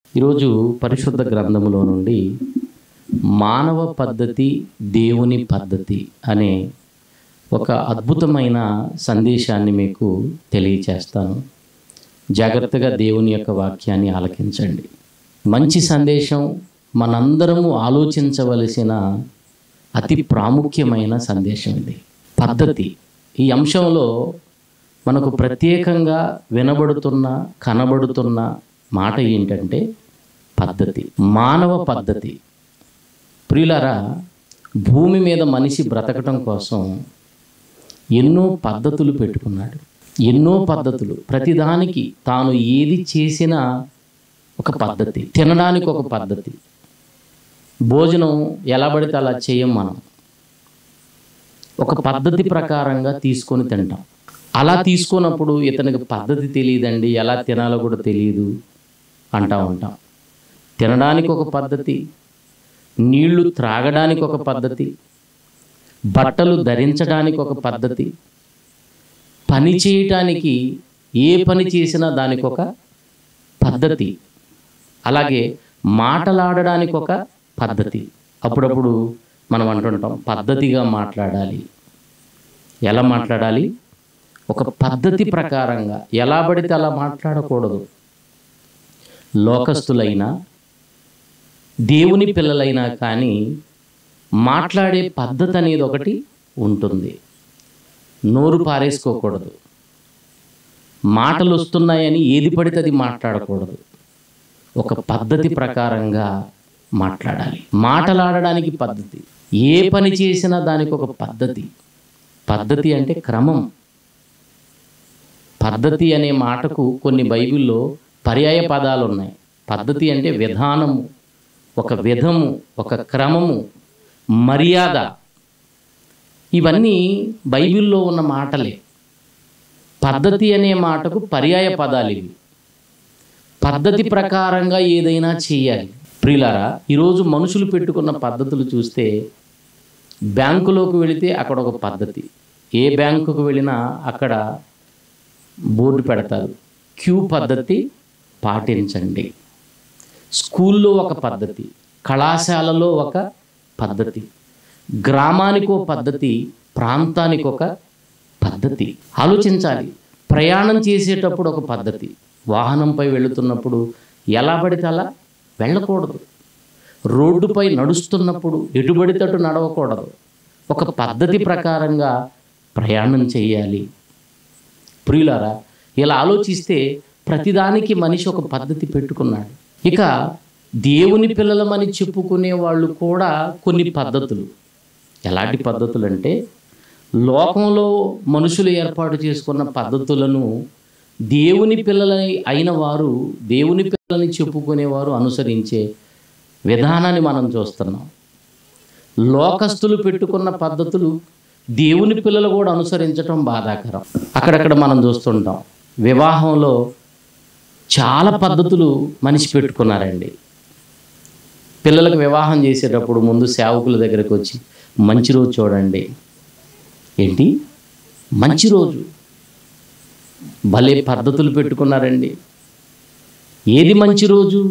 ఈరోజు పరిశుద్ధ గ్రంథములో నుండి మానవ పద్ధతి దేవుని పద్ధతి అనే ఒక అద్భుతమైన సందేశాన్ని మీకు తెలియచేస్తాను జాగ్రత్తగా దేవుని యొక్క వాక్యాన్ని ఆలకించండి మంచి సందేశం మనందరము ఆలోచించవలసిన అతి ప్రాముఖ్యమైన సందేశం ఇది పద్ధతి ఈ అంశంలో మనకు ప్రత్యేకంగా వినబడుతున్న కనబడుతున్న మాట ఏంటంటే పద్ధతి మానవ పద్ధతి ప్రియులారా భూమి మీద మనిషి బ్రతకటం కోసం ఎన్నో పద్ధతులు పెట్టుకున్నాడు ఎన్నో పద్ధతులు ప్రతిదానికి తాను ఏది చేసినా ఒక పద్ధతి తినడానికి ఒక పద్ధతి భోజనం ఎలా పడితే అలా చేయం మనం ఒక పద్ధతి ప్రకారంగా తీసుకొని తింటాం అలా తీసుకున్నప్పుడు ఇతనికి పద్ధతి తెలియదండి ఎలా తినాలో కూడా తెలియదు అంటా ఉంటాం తినడానికి ఒక పద్ధతి నీళ్లు త్రాగడానికి ఒక పద్ధతి బట్టలు ధరించడానికి ఒక పద్ధతి పని చేయటానికి ఏ పని చేసినా దానికి ఒక పద్ధతి అలాగే మాటలాడడానికి ఒక పద్ధతి అప్పుడప్పుడు మనం అంటుంటాం పద్ధతిగా మాట్లాడాలి ఎలా మాట్లాడాలి ఒక పద్ధతి ప్రకారంగా ఎలా పడితే అలా మాట్లాడకూడదు లోకస్తులైనా దేవుని పిల్లలైనా కానీ మాట్లాడే పద్ధతి అనేది ఒకటి ఉంటుంది నోరు పారేసుకోకూడదు మాటలు వస్తున్నాయని ఏది పడితే అది మాట్లాడకూడదు ఒక పద్ధతి ప్రకారంగా మాట్లాడాలి మాటలాడడానికి పద్ధతి ఏ పని చేసినా దానికి ఒక పద్ధతి పద్ధతి అంటే క్రమం పద్ధతి అనే మాటకు కొన్ని బైబిల్లో పర్యాయ పదాలు ఉన్నాయి పద్ధతి అంటే విధానము ఒక విధము ఒక క్రమము మర్యాద ఇవన్నీ బైబిల్లో ఉన్న మాటలే పద్ధతి అనే మాటకు పర్యాయ పదాలు ఇవి పద్ధతి ప్రకారంగా ఏదైనా చేయాలి ప్రియులారా ఈరోజు మనుషులు పెట్టుకున్న పద్ధతులు చూస్తే బ్యాంకులోకి వెళితే అక్కడ ఒక పద్ధతి ఏ బ్యాంకుకు వెళ్ళినా అక్కడ బోర్డు పెడతారు క్యూ పద్ధతి పాటించండి స్కూల్లో ఒక పద్ధతి కళాశాలలో ఒక పద్ధతి గ్రామానికి ఒక పద్ధతి ప్రాంతానికి ఒక పద్ధతి ఆలోచించాలి ప్రయాణం చేసేటప్పుడు ఒక పద్ధతి వాహనంపై వెళుతున్నప్పుడు ఎలా పడితే అలా వెళ్ళకూడదు రోడ్డుపై నడుస్తున్నప్పుడు ఎటుబడితే అటు నడవకూడదు ఒక పద్ధతి ప్రకారంగా ప్రయాణం చేయాలి ప్రియులారా ఇలా ఆలోచిస్తే ప్రతిదానికి మనిషి ఒక పద్ధతి పెట్టుకున్నాడు ఇక దేవుని పిల్లలమని చెప్పుకునే వాళ్ళు కూడా కొన్ని పద్ధతులు ఎలాంటి పద్ధతులు అంటే లోకంలో మనుషులు ఏర్పాటు చేసుకున్న పద్ధతులను దేవుని పిల్లలై అయిన వారు దేవుని పిల్లలని చెప్పుకునేవారు అనుసరించే విధానాన్ని మనం చూస్తున్నాం లోకస్తులు పెట్టుకున్న పద్ధతులు దేవుని పిల్లలు కూడా అనుసరించడం బాధాకరం అక్కడక్కడ మనం చూస్తుంటాం వివాహంలో చాలా పద్ధతులు మనిషి పెట్టుకున్నారండి పిల్లలకు వివాహం చేసేటప్పుడు ముందు సేవకుల దగ్గరకు వచ్చి మంచి రోజు చూడండి ఏంటి మంచి రోజు భలే పద్ధతులు పెట్టుకున్నారండి ఏది మంచి రోజు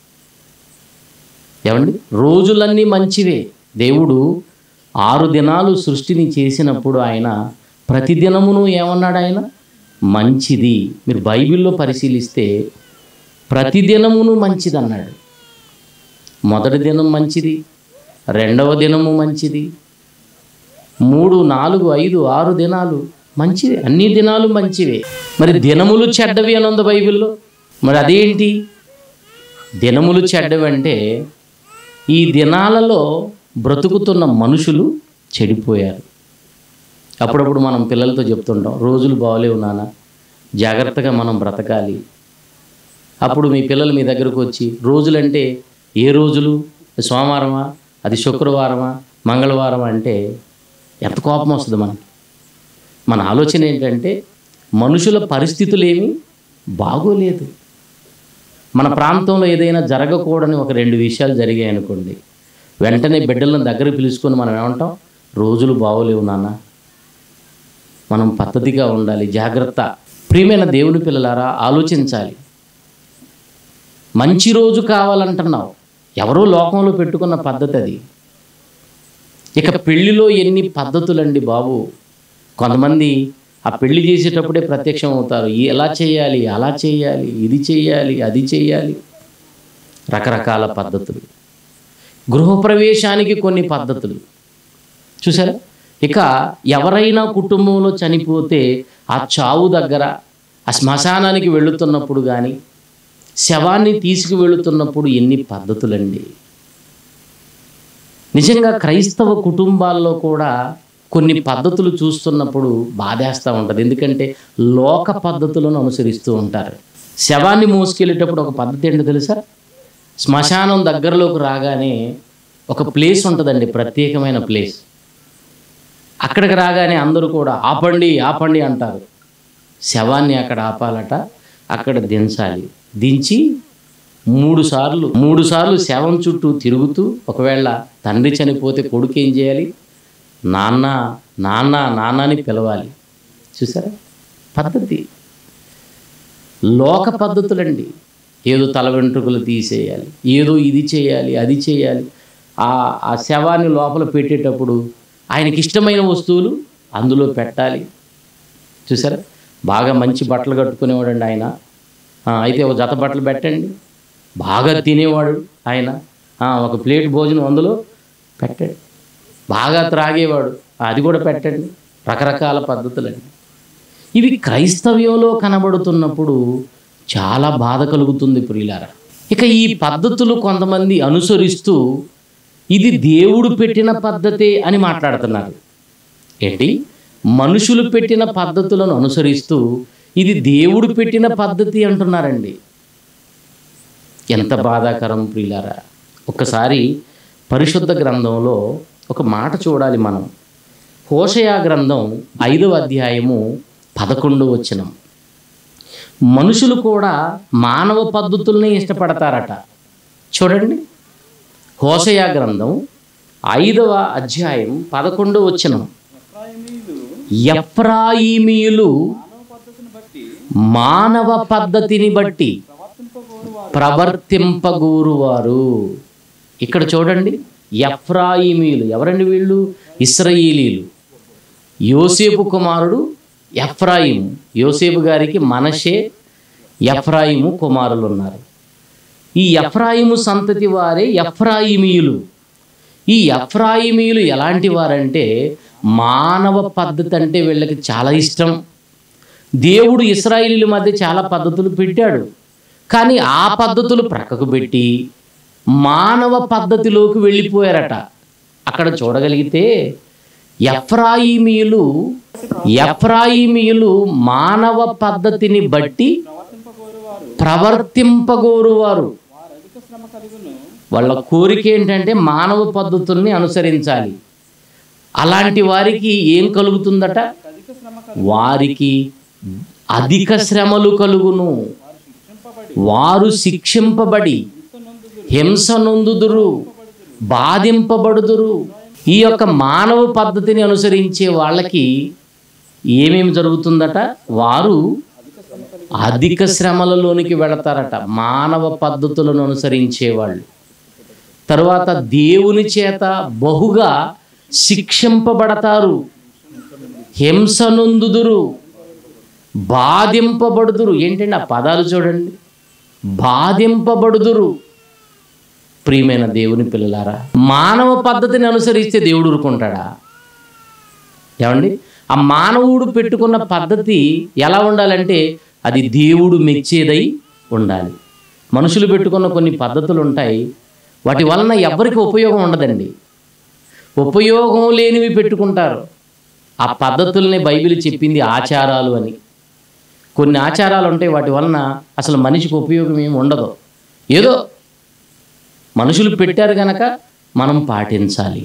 ఏమండి రోజులన్నీ మంచివే దేవుడు ఆరు దినాలు సృష్టిని చేసినప్పుడు ఆయన ప్రతిదినమును ఏమన్నాడు ఆయన మంచిది మీరు బైబిల్లో పరిశీలిస్తే ప్రతిదినమును మంచిది అన్నాడు మొదటి దినం మంచిది రెండవ దినము మంచిది మూడు నాలుగు ఐదు ఆరు దినాలు మంచివే అన్ని దినాలు మంచివే మరి దినములు చెడ్డవి అని ఉంది బైబిల్లో మరి అదేంటి దినములు చెడ్డవి అంటే ఈ దినాలలో బ్రతుకుతున్న మనుషులు చెడిపోయారు అప్పుడప్పుడు మనం పిల్లలతో చెప్తుంటాం రోజులు బాగలేవు నాన్న జాగ్రత్తగా మనం బ్రతకాలి అప్పుడు మీ పిల్లలు మీ దగ్గరకు వచ్చి రోజులంటే ఏ రోజులు సోమవారమా అది శుక్రవారమా మంగళవారమా అంటే ఎంత కోపం వస్తుంది మనకి మన ఆలోచన ఏంటంటే మనుషుల పరిస్థితులేమి బాగోలేదు మన ప్రాంతంలో ఏదైనా జరగకూడని ఒక రెండు విషయాలు జరిగాయి అనుకోండి వెంటనే బిడ్డలను దగ్గర పిలుచుకొని మనం ఏమంటాం రోజులు బాగోలేవు నాన్న మనం పద్ధతిగా ఉండాలి జాగ్రత్త ప్రియమైన దేవుని పిల్లలారా ఆలోచించాలి మంచి రోజు కావాలంటున్నావు ఎవరో లోకంలో పెట్టుకున్న పద్ధతి అది ఇక పెళ్లిలో ఎన్ని పద్ధతులండి బాబు కొంతమంది ఆ పెళ్లి చేసేటప్పుడే ప్రత్యక్షం అవుతారు ఈ ఎలా చేయాలి అలా చేయాలి ఇది చేయాలి అది చేయాలి రకరకాల పద్ధతులు గృహప్రవేశానికి కొన్ని పద్ధతులు చూసారా ఇక ఎవరైనా కుటుంబంలో చనిపోతే ఆ చావు దగ్గర ఆ శ్మశానానికి వెళుతున్నప్పుడు కానీ శవాన్ని తీసుకువెళుతున్నప్పుడు ఎన్ని పద్ధతులండి నిజంగా క్రైస్తవ కుటుంబాల్లో కూడా కొన్ని పద్ధతులు చూస్తున్నప్పుడు బాధేస్తూ ఉంటుంది ఎందుకంటే లోక పద్ధతులను అనుసరిస్తూ ఉంటారు శవాన్ని మోసుకెళ్ళేటప్పుడు ఒక పద్ధతి ఏంటో తెలుసా శ్మశానం దగ్గరలోకి రాగానే ఒక ప్లేస్ ఉంటుందండి ప్రత్యేకమైన ప్లేస్ అక్కడికి రాగానే అందరూ కూడా ఆపండి ఆపండి అంటారు శవాన్ని అక్కడ ఆపాలట అక్కడ దించాలి దించి మూడు సార్లు మూడు సార్లు శవం చుట్టూ తిరుగుతూ ఒకవేళ తండ్రి చనిపోతే కొడుకు ఏం చేయాలి నాన్న నాన్న నాన్న అని పిలవాలి చూసారా పద్ధతి లోక పద్ధతులండి ఏదో తల వెంట్రుకలు తీసేయాలి ఏదో ఇది చేయాలి అది చేయాలి ఆ ఆ శవాన్ని లోపల పెట్టేటప్పుడు ఆయనకి ఇష్టమైన వస్తువులు అందులో పెట్టాలి చూసారా బాగా మంచి బట్టలు కట్టుకునేవాడండి ఆయన ఆ, అయితే ఒక జత బట్టలు పెట్టండి బాగా తినేవాడు ఆయన ఆ, ఒక ప్లేట్ భోజనం అందులో పెట్టండి బాగా త్రాగేవాడు అది కూడా పెట్టండి రకరకాల పద్ధతులండి ఇవి క్రైస్తవ్యంలో కనబడుతున్నప్పుడు చాలా బాధ కలుగుతుంది ప్రియులారా ఇక ఈ పద్ధతులు కొంతమంది అనుసరిస్తూ ఇది దేవుడు పెట్టిన పద్ధతే అని మాట్లాడుతున్నారు ఏంటి మనుషులు పెట్టిన పద్ధతులను అనుసరిస్తూ ఇది దేవుడు పెట్టిన పద్ధతి అంటున్నారండి ఎంత బాధాకరం ప్రియులారా ఒక్కసారి పరిశుద్ధ గ్రంథంలో ఒక మాట చూడాలి మనం హోషయా గ్రంథం ఐదవ అధ్యాయము పదకొండు వచనం మనుషులు కూడా మానవ పద్ధతుల్ని ఇష్టపడతారట చూడండి హోషయా గ్రంథం ఐదవ అధ్యాయం పదకొండు వచనం ఎఫ్రాయిమీయులు మానవ పద్ధతిని బట్టి ప్రవర్తింపగూరువారు ఇక్కడ చూడండి ఎఫ్రాయిమీలు ఎవరండి వీళ్ళు ఇస్రాయిలీలు యోసేపు కుమారుడు ఎఫ్రాయిము యోసేపు గారికి మనషే ఎఫ్రాయిము కుమారులు ఉన్నారు ఈ ఎఫ్రాయిము సంతతి వారే ఎఫ్రాయిమీయులు ఈ ఎఫ్రాయిమీయులు ఎలాంటి వారంటే మానవ పద్ధతి అంటే వీళ్ళకి చాలా ఇష్టం దేవుడు ఇస్రాయిలీల మధ్య చాలా పద్ధతులు పెట్టాడు కానీ ఆ పద్ధతులు ప్రక్కకు పెట్టి మానవ పద్ధతిలోకి వెళ్ళిపోయారట అక్కడ చూడగలిగితే ఎఫ్రాయిమీయులు ఎఫ్రాయిమీయులు మానవ పద్ధతిని బట్టి ప్రవర్తింపగోరువారు వాళ్ళ కోరిక ఏంటంటే మానవ పద్ధతుల్ని అనుసరించాలి అలాంటి వారికి ఏం కలుగుతుందట వారికి అధిక శ్రమలు కలుగును వారు శిక్షింపబడి హింస నొందుదురు బాధింపబడుదురు ఈ యొక్క మానవ పద్ధతిని అనుసరించే వాళ్ళకి ఏమేమి జరుగుతుందట వారు అధిక శ్రమలలోనికి వెళతారట మానవ పద్ధతులను అనుసరించే వాళ్ళు తరువాత దేవుని చేత బహుగా శిక్షింపబడతారు హింస నొందుదురు బాధింపబడుదురు ఏంటండి ఆ పదాలు చూడండి బాధింపబడుదురు ప్రియమైన దేవుని పిల్లలారా మానవ పద్ధతిని అనుసరిస్తే దేవుడు ఊరుకుంటాడా ఏమండి ఆ మానవుడు పెట్టుకున్న పద్ధతి ఎలా ఉండాలంటే అది దేవుడు మెచ్చేదై ఉండాలి మనుషులు పెట్టుకున్న కొన్ని పద్ధతులు ఉంటాయి వాటి వలన ఎవరికి ఉపయోగం ఉండదండి ఉపయోగం లేనివి పెట్టుకుంటారు ఆ పద్ధతుల్ని బైబిల్ చెప్పింది ఆచారాలు అని కొన్ని ఆచారాలు ఉంటాయి వాటి వలన అసలు మనిషికి ఉపయోగం ఏమి ఉండదు ఏదో మనుషులు పెట్టారు గనక మనం పాటించాలి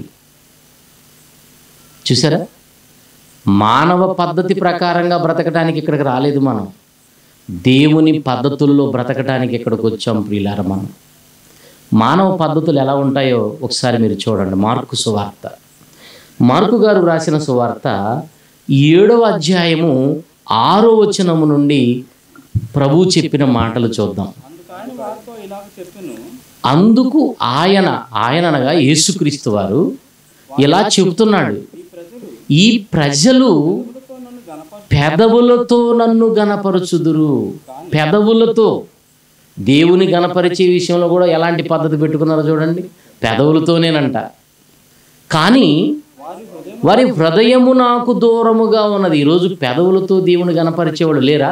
చూసారా మానవ పద్ధతి ప్రకారంగా బ్రతకడానికి ఇక్కడికి రాలేదు మనం దేవుని పద్ధతుల్లో బ్రతకడానికి ఇక్కడికి వచ్చాం ప్రియులార మనం మానవ పద్ధతులు ఎలా ఉంటాయో ఒకసారి మీరు చూడండి మార్కు సువార్త మార్కు గారు రాసిన సువార్త ఏడవ అధ్యాయము ఆరో వచనము నుండి ప్రభు చెప్పిన మాటలు చూద్దాం ఇలాగ చెప్పాను అందుకు ఆయన ఆయన అనగా యేసుక్రీస్తు వారు ఇలా చెబుతున్నాడు ఈ ప్రజలు ఈ ప్రజలు తో నన్ను గణప పెదవులతో నన్ను గనపరచుదురు పెదవులతో దేవుని గనపరిచే విషయంలో కూడా ఎలాంటి పద్ధతి పెట్టుకున్నారో చూడండి పెదవులతోనేనంట కానీ వారి హృదయం వారి హృదయము నాకు దూరముగా ఉన్నది ఈరోజు పెదవులతో దేవుని గనపరిచేవాడు లేరా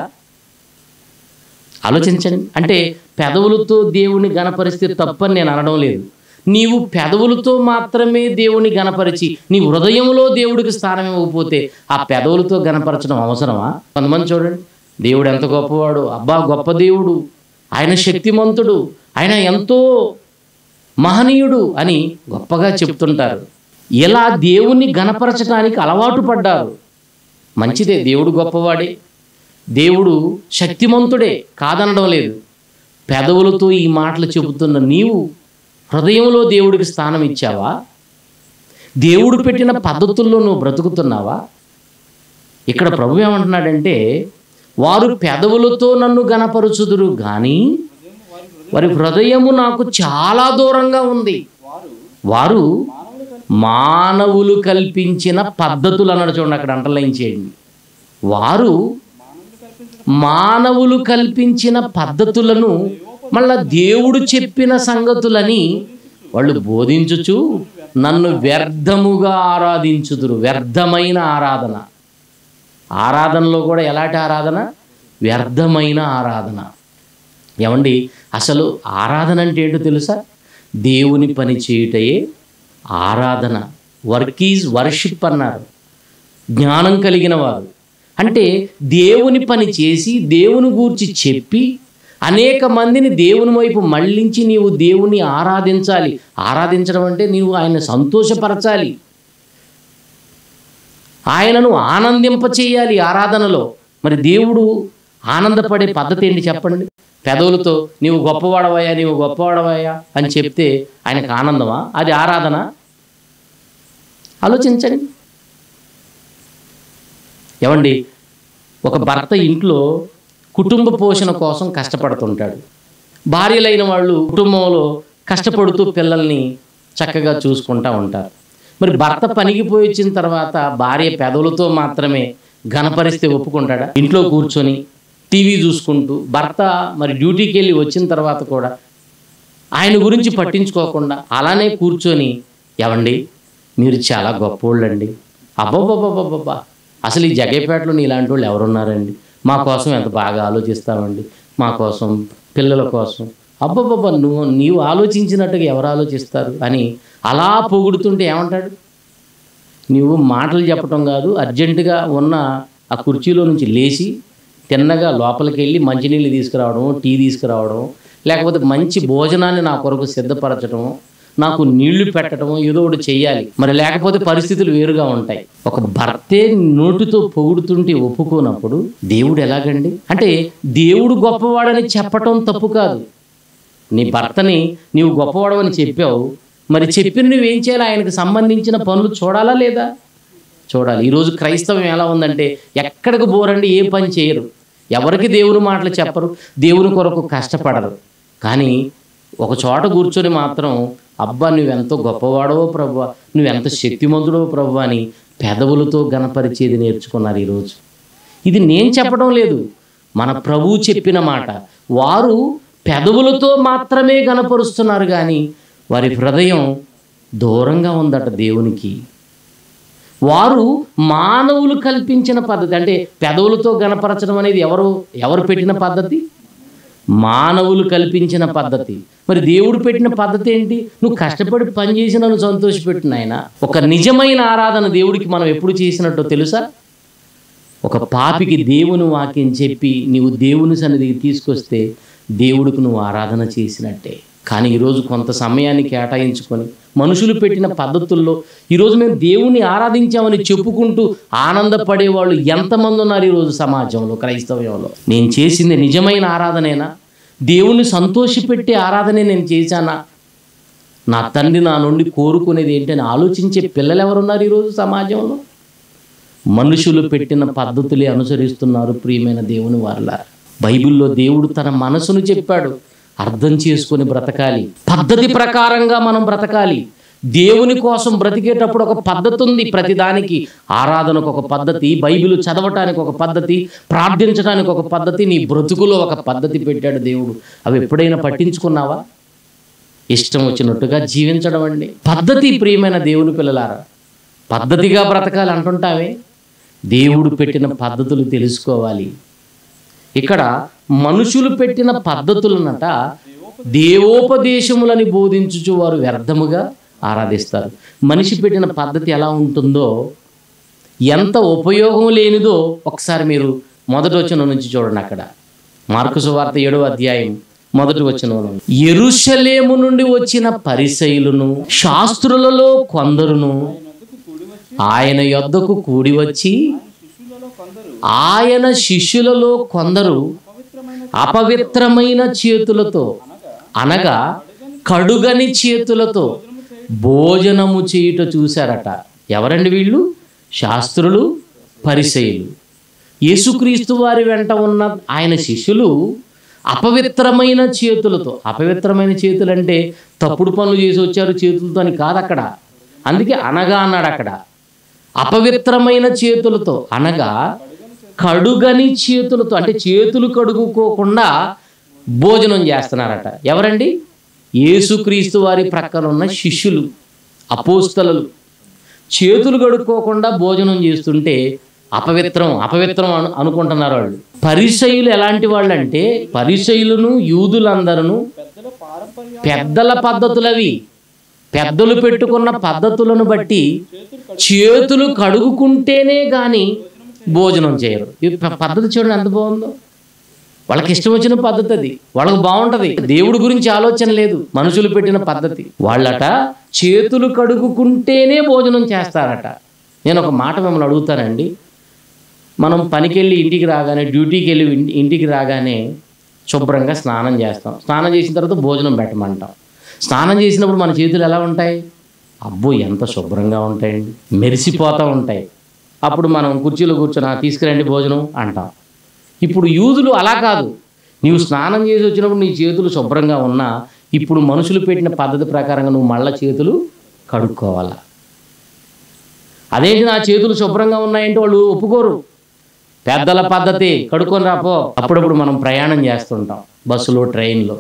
ఆలోచించండి అంటే పెదవులతో దేవుని గనపరిస్తే తప్పని నేను అనడం లేదు నీవు పెదవులతో మాత్రమే దేవుని గనపరిచి నీ హృదయంలో దేవుడికి స్థానం ఇవ్వకపోతే ఆ పెదవులతో గనపరచడం అవసరమా కొంతమంది చూడండి దేవుడు ఎంత గొప్పవాడు అబ్బా గొప్ప దేవుడు ఆయన శక్తిమంతుడు ఆయన ఎంతో మహనీయుడు అని గొప్పగా చెప్తుంటారు ఇలా దేవుణ్ణి గనపరచడానికి అలవాటు పడ్డారు మంచిదే దేవుడు గొప్పవాడే దేవుడు శక్తిమంతుడే కాదనడం లేదు పెదవులతో ఈ మాటలు చెబుతున్న నీవు హృదయంలో దేవుడికి స్థానం ఇచ్చావా దేవుడు పెట్టిన పద్ధతుల్లో నువ్వు బ్రతుకుతున్నావా ఇక్కడ ప్రభు ఏమంటున్నాడంటే వారు పెదవులతో నన్ను గనపరుచుదురు కానీ వారి హృదయము నాకు చాలా దూరంగా ఉంది వారు వారు మానవులు కల్పించిన పద్ధతులు అన్నాడు చూడండి అక్కడ అంటర్లైన్ చేయండి వారు మానవులు కల్పించిన పద్ధతులను మళ్ళా దేవుడు చెప్పిన సంగతులని వాళ్ళు బోధించుచు నన్ను వ్యర్థముగా ఆరాధించుదురు వ్యర్థమైన ఆరాధన ఆరాధనలో కూడా ఎలాంటి ఆరాధన వ్యర్థమైన ఆరాధన ఏమండి అసలు ఆరాధన అంటే ఏంటో తెలుసా దేవుని పని చేయుటయే ఆరాధన వర్క్ ఈజ్ వర్షిప్ అన్నారు జ్ఞానం కలిగిన వారు అంటే దేవుని పని చేసి దేవుని గూర్చి చెప్పి అనేక మందిని దేవుని వైపు మళ్ళించి నీవు దేవుని ఆరాధించాలి ఆరాధించడం అంటే నీవు ఆయన సంతోషపరచాలి ఆయనను ఆనందింప చేయాలి ఆరాధనలో మరి దేవుడు ఆనందపడే పద్ధతి ఏంటి చెప్పండి పెదవులతో నీవు గొప్పవాడవయ్యా నీవు గొప్పవాడవయ్యా అని చెప్తే ఆయనకు ఆనందమా అది ఆరాధన ఆలోచించండి ఏమండి ఒక భర్త ఇంట్లో కుటుంబ పోషణ కోసం కష్టపడుతుంటాడు భార్యలైన వాళ్ళు కుటుంబంలో కష్టపడుతూ పిల్లల్ని చక్కగా చూసుకుంటా ఉంటారు మరి భర్త పనికి పోయి వచ్చిన తర్వాత భార్య పెదవులతో మాత్రమే ఘనపరిస్తే ఒప్పుకుంటాడా ఇంట్లో కూర్చొని టీవీ చూసుకుంటూ భర్త మరి డ్యూటీకి వెళ్ళి వచ్చిన తర్వాత కూడా ఆయన గురించి పట్టించుకోకుండా అలానే కూర్చొని ఏమండి మీరు చాలా గొప్పోళ్ళండి అబ్బబ్బబ్బబ్బబ్బా అసలు ఈ జగేపేటలో నీలాంటి వాళ్ళు ఎవరున్నారండి మా కోసం ఎంత బాగా ఆలోచిస్తామండి మా కోసం పిల్లల కోసం అబ్బబ్బబ్బా నువ్వు నీవు ఆలోచించినట్టుగా ఎవరు ఆలోచిస్తారు అని అలా పొగుడుతుంటే ఏమంటాడు నీవు మాటలు చెప్పటం కాదు అర్జెంటుగా ఉన్న ఆ కుర్చీలో నుంచి లేచి తిన్నగా లోపలికి వెళ్ళి మంచినీళ్ళు తీసుకురావడం టీ తీసుకురావడం లేకపోతే మంచి భోజనాన్ని నా కొరకు సిద్ధపరచడం నాకు నీళ్లు పెట్టడం ఏదో ఒకటి చెయ్యాలి మరి లేకపోతే పరిస్థితులు వేరుగా ఉంటాయి ఒక భర్తే నోటితో పొగుడుతుంటే ఒప్పుకోనప్పుడు దేవుడు ఎలాగండి అంటే దేవుడు గొప్పవాడని చెప్పటం తప్పు కాదు నీ భర్తని నీవు గొప్పవాడవని చెప్పావు మరి చెప్పిన నువ్వేం చేయాలి ఆయనకు సంబంధించిన పనులు చూడాలా లేదా చూడాలి ఈరోజు క్రైస్తవం ఎలా ఉందంటే ఎక్కడికి పోరండి ఏ పని చేయరు ఎవరికి దేవుని మాటలు చెప్పరు దేవుని కొరకు కష్టపడరు కానీ ఒక చోట కూర్చొని మాత్రం అబ్బా నువ్వెంతో గొప్పవాడవో ప్రభు నువ్వెంత శక్తిమంతుడో ప్రభు అని పెదవులతో గణపరిచేది నేర్చుకున్నారు ఈరోజు ఇది నేను చెప్పడం లేదు మన ప్రభువు చెప్పిన మాట వారు పెదవులతో మాత్రమే గణపరుస్తున్నారు కానీ వారి హృదయం దూరంగా ఉందట దేవునికి వారు మానవులు కల్పించిన పద్ధతి అంటే పెదవులతో గణపరచడం అనేది ఎవరు ఎవరు పెట్టిన పద్ధతి మానవులు కల్పించిన పద్ధతి మరి దేవుడు పెట్టిన పద్ధతి ఏంటి నువ్వు కష్టపడి పని చేసి నన్ను సంతోషపెట్టిన ఆయన ఒక నిజమైన ఆరాధన దేవుడికి మనం ఎప్పుడు చేసినట్టో తెలుసా ఒక పాపికి దేవుని వాక్యం చెప్పి నీవు దేవుని సన్నిధికి తీసుకొస్తే దేవుడికి నువ్వు ఆరాధన చేసినట్టే కానీ ఈరోజు కొంత సమయాన్ని కేటాయించుకొని మనుషులు పెట్టిన పద్ధతుల్లో ఈరోజు మేము దేవుణ్ణి ఆరాధించామని చెప్పుకుంటూ ఆనందపడే వాళ్ళు ఎంతమంది ఉన్నారు ఈరోజు సమాజంలో క్రైస్తవ్యంలో నేను చేసింది నిజమైన ఆరాధనేనా దేవుణ్ణి సంతోషపెట్టే ఆరాధనే నేను చేశానా నా తండ్రి నా నుండి కోరుకునేది ఏంటని ఆలోచించే పిల్లలు ఎవరున్నారు ఈరోజు సమాజంలో మనుషులు పెట్టిన పద్ధతులే అనుసరిస్తున్నారు ప్రియమైన దేవుని వారల బైబిల్లో దేవుడు తన మనసును చెప్పాడు అర్థం చేసుకొని బ్రతకాలి పద్ధతి ప్రకారంగా మనం బ్రతకాలి దేవుని కోసం బ్రతికేటప్పుడు ఒక పద్ధతి ఉంది ప్రతిదానికి ఆరాధనకు ఒక పద్ధతి బైబిల్ చదవటానికి ఒక పద్ధతి ప్రార్థించడానికి ఒక పద్ధతి నీ బ్రతుకులో ఒక పద్ధతి పెట్టాడు దేవుడు అవి ఎప్పుడైనా పట్టించుకున్నావా ఇష్టం వచ్చినట్టుగా జీవించడం అండి పద్ధతి ప్రియమైన దేవుని పిల్లలారా పద్ధతిగా బ్రతకాలి అంటుంటావే దేవుడు పెట్టిన పద్ధతులు తెలుసుకోవాలి ఇక్కడ మనుషులు పెట్టిన పద్ధతులనట దేవోపదేశములని బోధించుచు వారు వ్యర్థముగా ఆరాధిస్తారు మనిషి పెట్టిన పద్ధతి ఎలా ఉంటుందో ఎంత ఉపయోగం లేనిదో ఒకసారి మీరు మొదటి వచనం నుంచి చూడండి అక్కడ మార్కు సువార్త ఏడవ అధ్యాయం మొదటి వచనం ఎరుషలేము నుండి వచ్చిన పరిసయులను శాస్త్రులలో కొందరును ఆయన యొద్దకు కూడి వచ్చి శిష్యులలో కొందరు ఆయన శిష్యులలో కొందరు పవిత్రమైన అపవిత్రమైన చేతులతో అనగా కడుగని చేతులతో భోజనము చేయుట చూశారట ఎవరండి వీళ్ళు శాస్త్రులు పరిసయులు యేసుక్రీస్తు వారి వెంట ఉన్న ఆయన శిష్యులు అపవిత్రమైన చేతులతో అపవిత్రమైన చేతులు అంటే తప్పుడు పనులు చేసి వచ్చారు చేతులతో అని కాదు అక్కడ అందుకే అనగా అన్నాడు అక్కడ అపవిత్రమైన చేతులతో అనగా కడుగని చేతులతో అంటే చేతులు కడుగుకోకుండా భోజనం చేస్తున్నారట ఎవరండి యేసుక్రీస్తు వారి ప్రక్కన ఉన్న శిష్యులు అపోస్తలలు చేతులు కడుక్కోకుండా భోజనం చేస్తుంటే అపవిత్రం అపవిత్రం అను అనుకుంటున్నారు వాళ్ళు పరిసయులు ఎలాంటి వాళ్ళు అంటే పరిసయులను యూదులందరూ పెద్దల పారంపర్య పెద్దల పద్ధతులవి పెద్దలు పెట్టుకున్న పద్ధతులను బట్టి చేతులు కడుగుకుంటేనే గాని భోజనం చేయరు ఈ ప- పద్ధతి చూడండి ఎంత బాగుందో వాళ్ళకి ఇష్టం వచ్చిన పద్ధతి అది వాళ్ళకి బాగుంటది దేవుడి గురించి ఆలోచన లేదు మనుషులు పెట్టిన పద్ధతి వాళ్ళట చేతులు కడుగుకుంటేనే భోజనం చేస్తారట నేను ఒక మాట మిమ్మల్ని అడుగుతానండి మనం పనికి వెళ్ళి ఇంటికి రాగానే డ్యూటీకి వెళ్ళి ఇన్- ఇంటికి రాగానే శుభ్రంగా స్నానం చేస్తాం స్నానం చేసిన తర్వాత భోజనం పెట్టమంటాం స్నానం చేసినప్పుడు మన చేతులు ఎలా ఉంటాయి అబ్బో ఎంత శుభ్రంగా ఉంటాయండి మెరిసిపోతూ ఉంటాయి అప్పుడు మనం కుర్చీలో కూర్చొని "ఆ, తీసుకురండి భోజనం అంటాం ఇప్పుడు యూదులు అలా కాదు నీవు స్నానం చేసి వచ్చినప్పుడు నీ చేతులు శుభ్రంగా ఉన్నా ఇప్పుడు మనుషులు పెట్టిన పద్ధతి ప్రకారంగా నువ్వు మళ్ళా చేతులు కడుక్కోవాలా అదేంటి నా చేతులు శుభ్రంగా ఉన్నాయంటే వాళ్ళు ఒప్పుకోరు పెద్దల పద్ధతి కడుక్కొని రాపో అప్పుడప్పుడు మనం ప్రయాణం చేస్తుంటాం బస్సులో ట్రైన్లో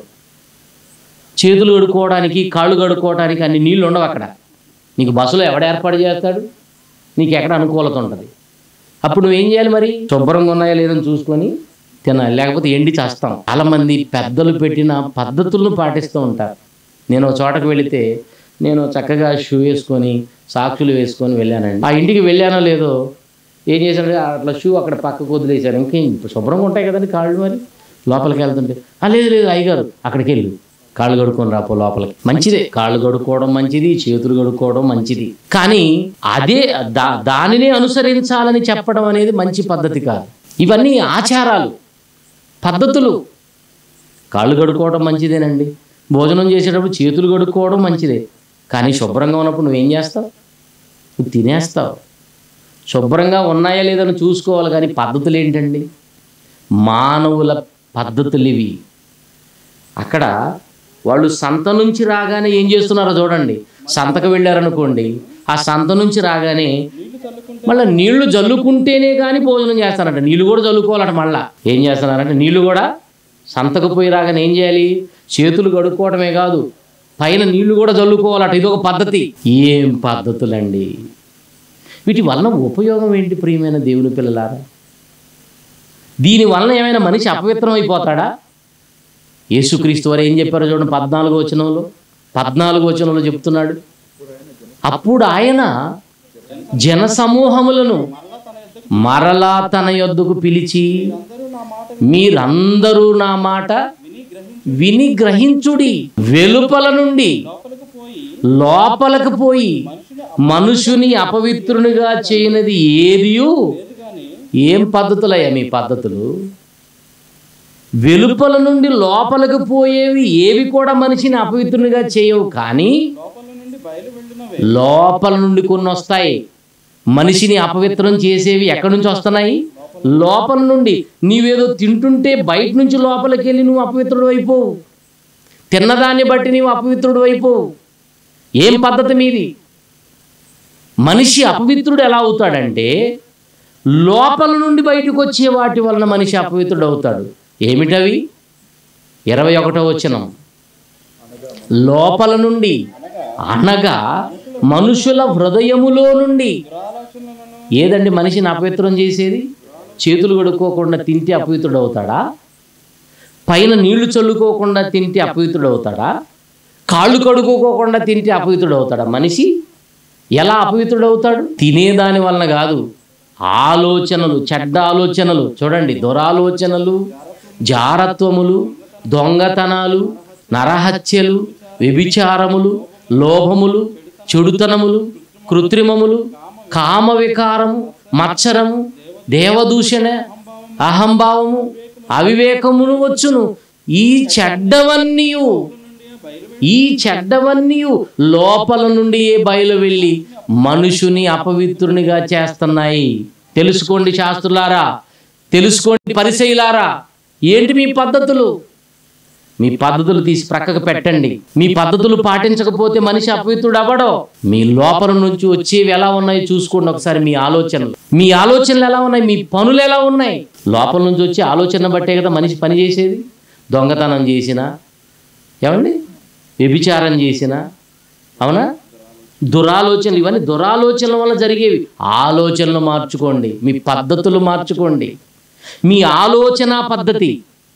చేతులు కడుక్కోవడానికి కాళ్ళు కడుక్కోవడానికి అన్ని నీళ్ళు ఉండవు అక్కడ నీకు బస్సులో ఎవడ ఏర్పాటు చేస్తాడు నీకు ఎక్కడ అనుకూలత ఉంటుంది అప్పుడు నువ్వేం చేయాలి మరి శుభ్రంగా ఉన్నాయా లేదని చూసుకొని తినాలి లేకపోతే ఎండి చేస్తాం చాలామంది పెద్దలు పెట్టిన పద్ధతులను పాటిస్తూ ఉంటారు నేను ఒక చోటకు వెళితే నేను చక్కగా షూ వేసుకొని సాక్షులు వేసుకొని వెళ్ళానండి ఆ ఇంటికి వెళ్ళానో లేదో ఏం చేశానంటే అట్లా షూ అక్కడ పక్కకు వదిలేశాను ఇంకేం శుభ్రంగా ఉంటాయి కదండి కాళ్ళు మరి లోపలికి వెళ్తుంటే "ఆ, లేదు లేదు అయ్యగారు అక్కడికి వెళ్ళు కాళ్ళు కడుక్కొని రాపో లోపలికి మంచిదే కాళ్ళు కడుక్కోవడం మంచిది చేతులు కడుక్కోవడం మంచిది కానీ అదే దా దానినే అనుసరించాలని చెప్పడం అనేది మంచి పద్ధతి కాదు ఇవన్నీ ఆచారాలు పద్ధతులు కాళ్ళు కడుక్కోవడం మంచిదేనండి భోజనం చేసేటప్పుడు చేతులు కడుక్కోవడం మంచిదే కానీ శుభ్రంగా ఉన్నప్పుడు నువ్వేం చేస్తావు నువ్వు తినేస్తావు శుభ్రంగా ఉన్నాయా లేదని చూసుకోవాలి కానీ పద్ధతులు ఏంటండి మానవుల పద్ధతులు ఇవి అక్కడ వాళ్ళు సంత నుంచి రాగానే ఏం చేస్తున్నారో చూడండి సంతకు వెళ్ళారనుకోండి ఆ సంత నుంచి రాగానే నీళ్లు చల్లుకుంటే మళ్ళీ నీళ్లు జల్లుకుంటేనే కానీ భోజనం చేస్తారంట నీళ్ళు కూడా జల్లుకోవాలట మళ్ళా ఏం చేస్తున్నారంటే నీళ్లు కూడా సంతకు పోయి రాగానే ఏం చేయాలి చేతులు కడుక్కోవడమే కాదు పైన నీళ్లు కూడా జల్లుకోవాలట ఇది ఒక పద్ధతి ఏం పద్ధతులండి వీటి వలన ఉపయోగం ఏంటి ప్రియమైన దేవుని పిల్లలారా దీని వలన ఏమైనా మనిషి అపవిత్రం అయిపోతాడా యేసుక్రీస్తు వారు ఏం చెప్పారో చూడండి పద్నాలుగో వచనంలో పద్నాలుగో వచనంలో చెప్తున్నాడు అప్పుడు ఆయన జన సమూహములను మరలా తన యొద్దకు మరలా తన యొద్దకు పిలిచి అందరూ నా మాట మీరందరూ నా మాట విని గ్రహించి విని గ్రహించుడి వెలుపల నుండి లోపలికి పోయి లోపలకు పోయి మనుషుని మనుషుని అపవిత్రునిగా చేయనిది ఏదియు లేదు కానీ ఏం పద్ధతులయ్యా మీ పద్ధతులు వెలుపల నుండి లోపలికి పోయేవి ఏవి కూడా మనిషిని అపవిత్రునిగా చేయవు కానీ లోపల నుండి బయలు వెళ్ళినవే లోపల నుండి కొన్ని వస్తాయి మనిషిని అపవిత్రం చేసేవి ఎక్కడి నుంచి వస్తున్నాయి లోపల నుండి నీవేదో తింటుంటే బయట నుంచి లోపలికి వెళ్ళి నువ్వు అపవిత్రుడు అయిపోవు తిన్నదాన్ని బట్టి నీవు అపవిత్రుడు అయిపోవు ఏం పద్ధతి మీది మనిషి అపవిత్రుడు ఎలా అవుతాడంటే లోపల నుండి బయటకు వచ్చే వాటి వలన మనిషి అపవిత్రుడు అవుతాడు ఏమిటవి ఇరవై ఒకటో వచనం లోపల నుండి అనగా మనుషుల హృదయములో నుండి దురాలోచనలను ఏదండి మనిషిని అపవిత్రం చేసేది చేతులు కడుక్కోకుండా తింటే అపవిత్రుడు అవుతాడా పైన నీళ్లు చల్లుకోకుండా తింటే అపవిత్రుడు అవుతాడా కాళ్ళు కడుక్కోకుండా తింటే అపవిత్రుడు అవుతాడా మనిషి ఎలా అపవిత్రుడు అవుతాడు తినేదాని వలన కాదు ఆలోచనలు చెడ్డ ఆలోచనలు చూడండి దురాలోచనలు జారత్వములు దొంగతనాలు నరహత్యలు వ్యభిచారములు లోభములు చెడుతనములు కృత్రిమములు కామ వికారము మత్సరము దేవదూషణ అహంభావము అవివేకమును వచ్చును ఈ చెడ్డవన్నీయు ఈ చెడ్డవన్నీ లోపల నుండి బయలు వెళ్ళి మనుషుని అపవిత్రునిగా చేస్తున్నాయి తెలుసుకోండి శాస్త్రులారా తెలుసుకోండి పరిచయులారా ఏంటి మీ పద్ధతులు మీ పద్ధతులు తీసి ప్రక్కకు పెట్టండి మీ పద్ధతులు పాటించకపోతే మనిషి అపవిత్రుడు అవ్వడో మీ లోపల నుంచి వచ్చేవి ఎలా ఉన్నాయి చూసుకోండి ఒకసారి మీ ఆలోచనలు మీ ఆలోచనలు ఎలా ఉన్నాయి మీ పనులు ఎలా ఉన్నాయి లోపల నుంచి వచ్చే ఆలోచన బట్టే కదా మనిషి పని చేసేది దొంగతనం చేసినా ఏమండి వ్యభిచారం చేసిన అవునా దురాలోచనలు ఇవన్నీ దురాలోచనల వల్ల జరిగేవి ఆలోచనలు మార్చుకోండి మీ పద్ధతులు మార్చుకోండి మీ ఆలోచన పద్ధతి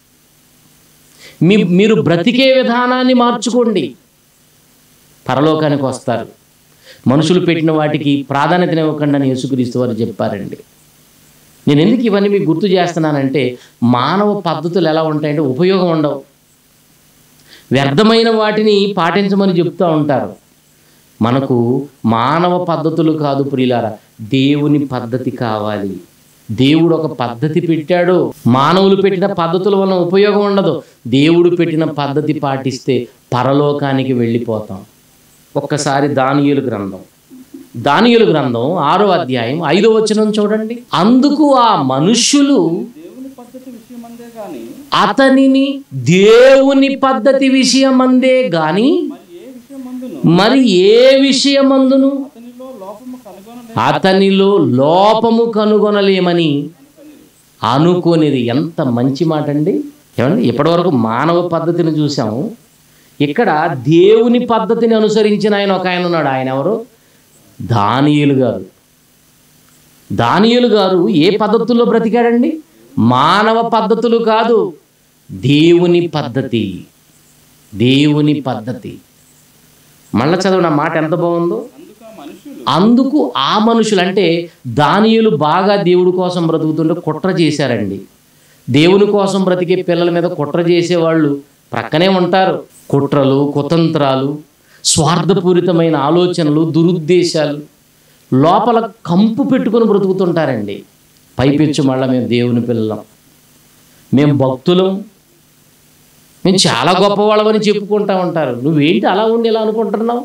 మీ మీరు బ్రతికే విధానాన్ని మార్చుకోండి పరలోకానికి వస్తారు మనుషులు పెట్టిన వాటికి ప్రాధాన్యతనివ్వకుండా అని యేసుక్రీస్తు వారు చెప్పారండి నేను ఎందుకు ఇవన్నీ మీకు గుర్తు చేస్తున్నానంటే మానవ పద్ధతులు ఎలా ఉంటాయంటే ఉపయోగం ఉండవు వ్యర్థమైన వాటిని పాటించమని చెప్తూ ఉంటారు మనకు మానవ పద్ధతులు కాదు ప్రియులారా దేవుని పద్ధతి కావాలి దేవుడు ఒక పద్ధతి పెట్టాడు మానవులు పెట్టిన పద్ధతుల వలన ఉపయోగం ఉండదు దేవుడు పెట్టిన పద్ధతి పాటిస్తే పరలోకానికి వెళ్ళిపోతాం ఒక్కసారి దానియేలు గ్రంథం దానియేలు గ్రంథం ఆరో అధ్యాయం ఐదో వచనం చూడండి అందుకు ఆ మనుష్యులు దేవుని పద్ధతి విషయమందే గాని అతనిని దేవుని పద్ధతి విషయమందే గాని మరి ఏ విషయమందును మరి ఏ విషయమందును అతనిలో లోపము కనుగొనలే అతనిలో లోపము కనుగొనలేమని అనుకోనేది ఎంత మంచి మాట అండి ఏమండి ఇప్పటివరకు మానవ పద్ధతిని చూసాము ఇక్కడ దేవుని పద్ధతిని అనుసరించిన ఆయన ఒక ఆయన ఉన్నాడు ఆయన ఎవరు దానియేలు గారు దానియేలు గారు ఏ పద్ధతుల్లో బ్రతికాడండి మానవ పద్ధతులు కాదు దేవుని పద్ధతి దేవుని పద్ధతి మళ్ళా చదవడం మాట ఎంత బాగుందో అందుకు ఆ మనుషులు అందుకు ఆ మనుషులు అంటే దానియులు బాగా దేవుడి కోసం బ్రతుకుతుంటే కుట్ర చేశారండి దేవుని కోసం బ్రతికే పిల్లల మీద కుట్ర చేసేవాళ్ళు ప్రక్కనే ఉంటారు కుట్రలు కుతంత్రాలు స్వార్థపూరితమైన ఆలోచనలు దురుద్దేశాలు లోపల కంపు పెట్టుకొని బ్రతుకుతుంటారండి పైపెచ్చు మళ్ళీ మేము దేవుని పిల్లలం మేము భక్తులం మేము చాలా గొప్పవాళ్ళమని చెప్పుకుంటా ఉంటారు నువ్వేంటి అలా ఉండి ఎలా అనుకుంటున్నావు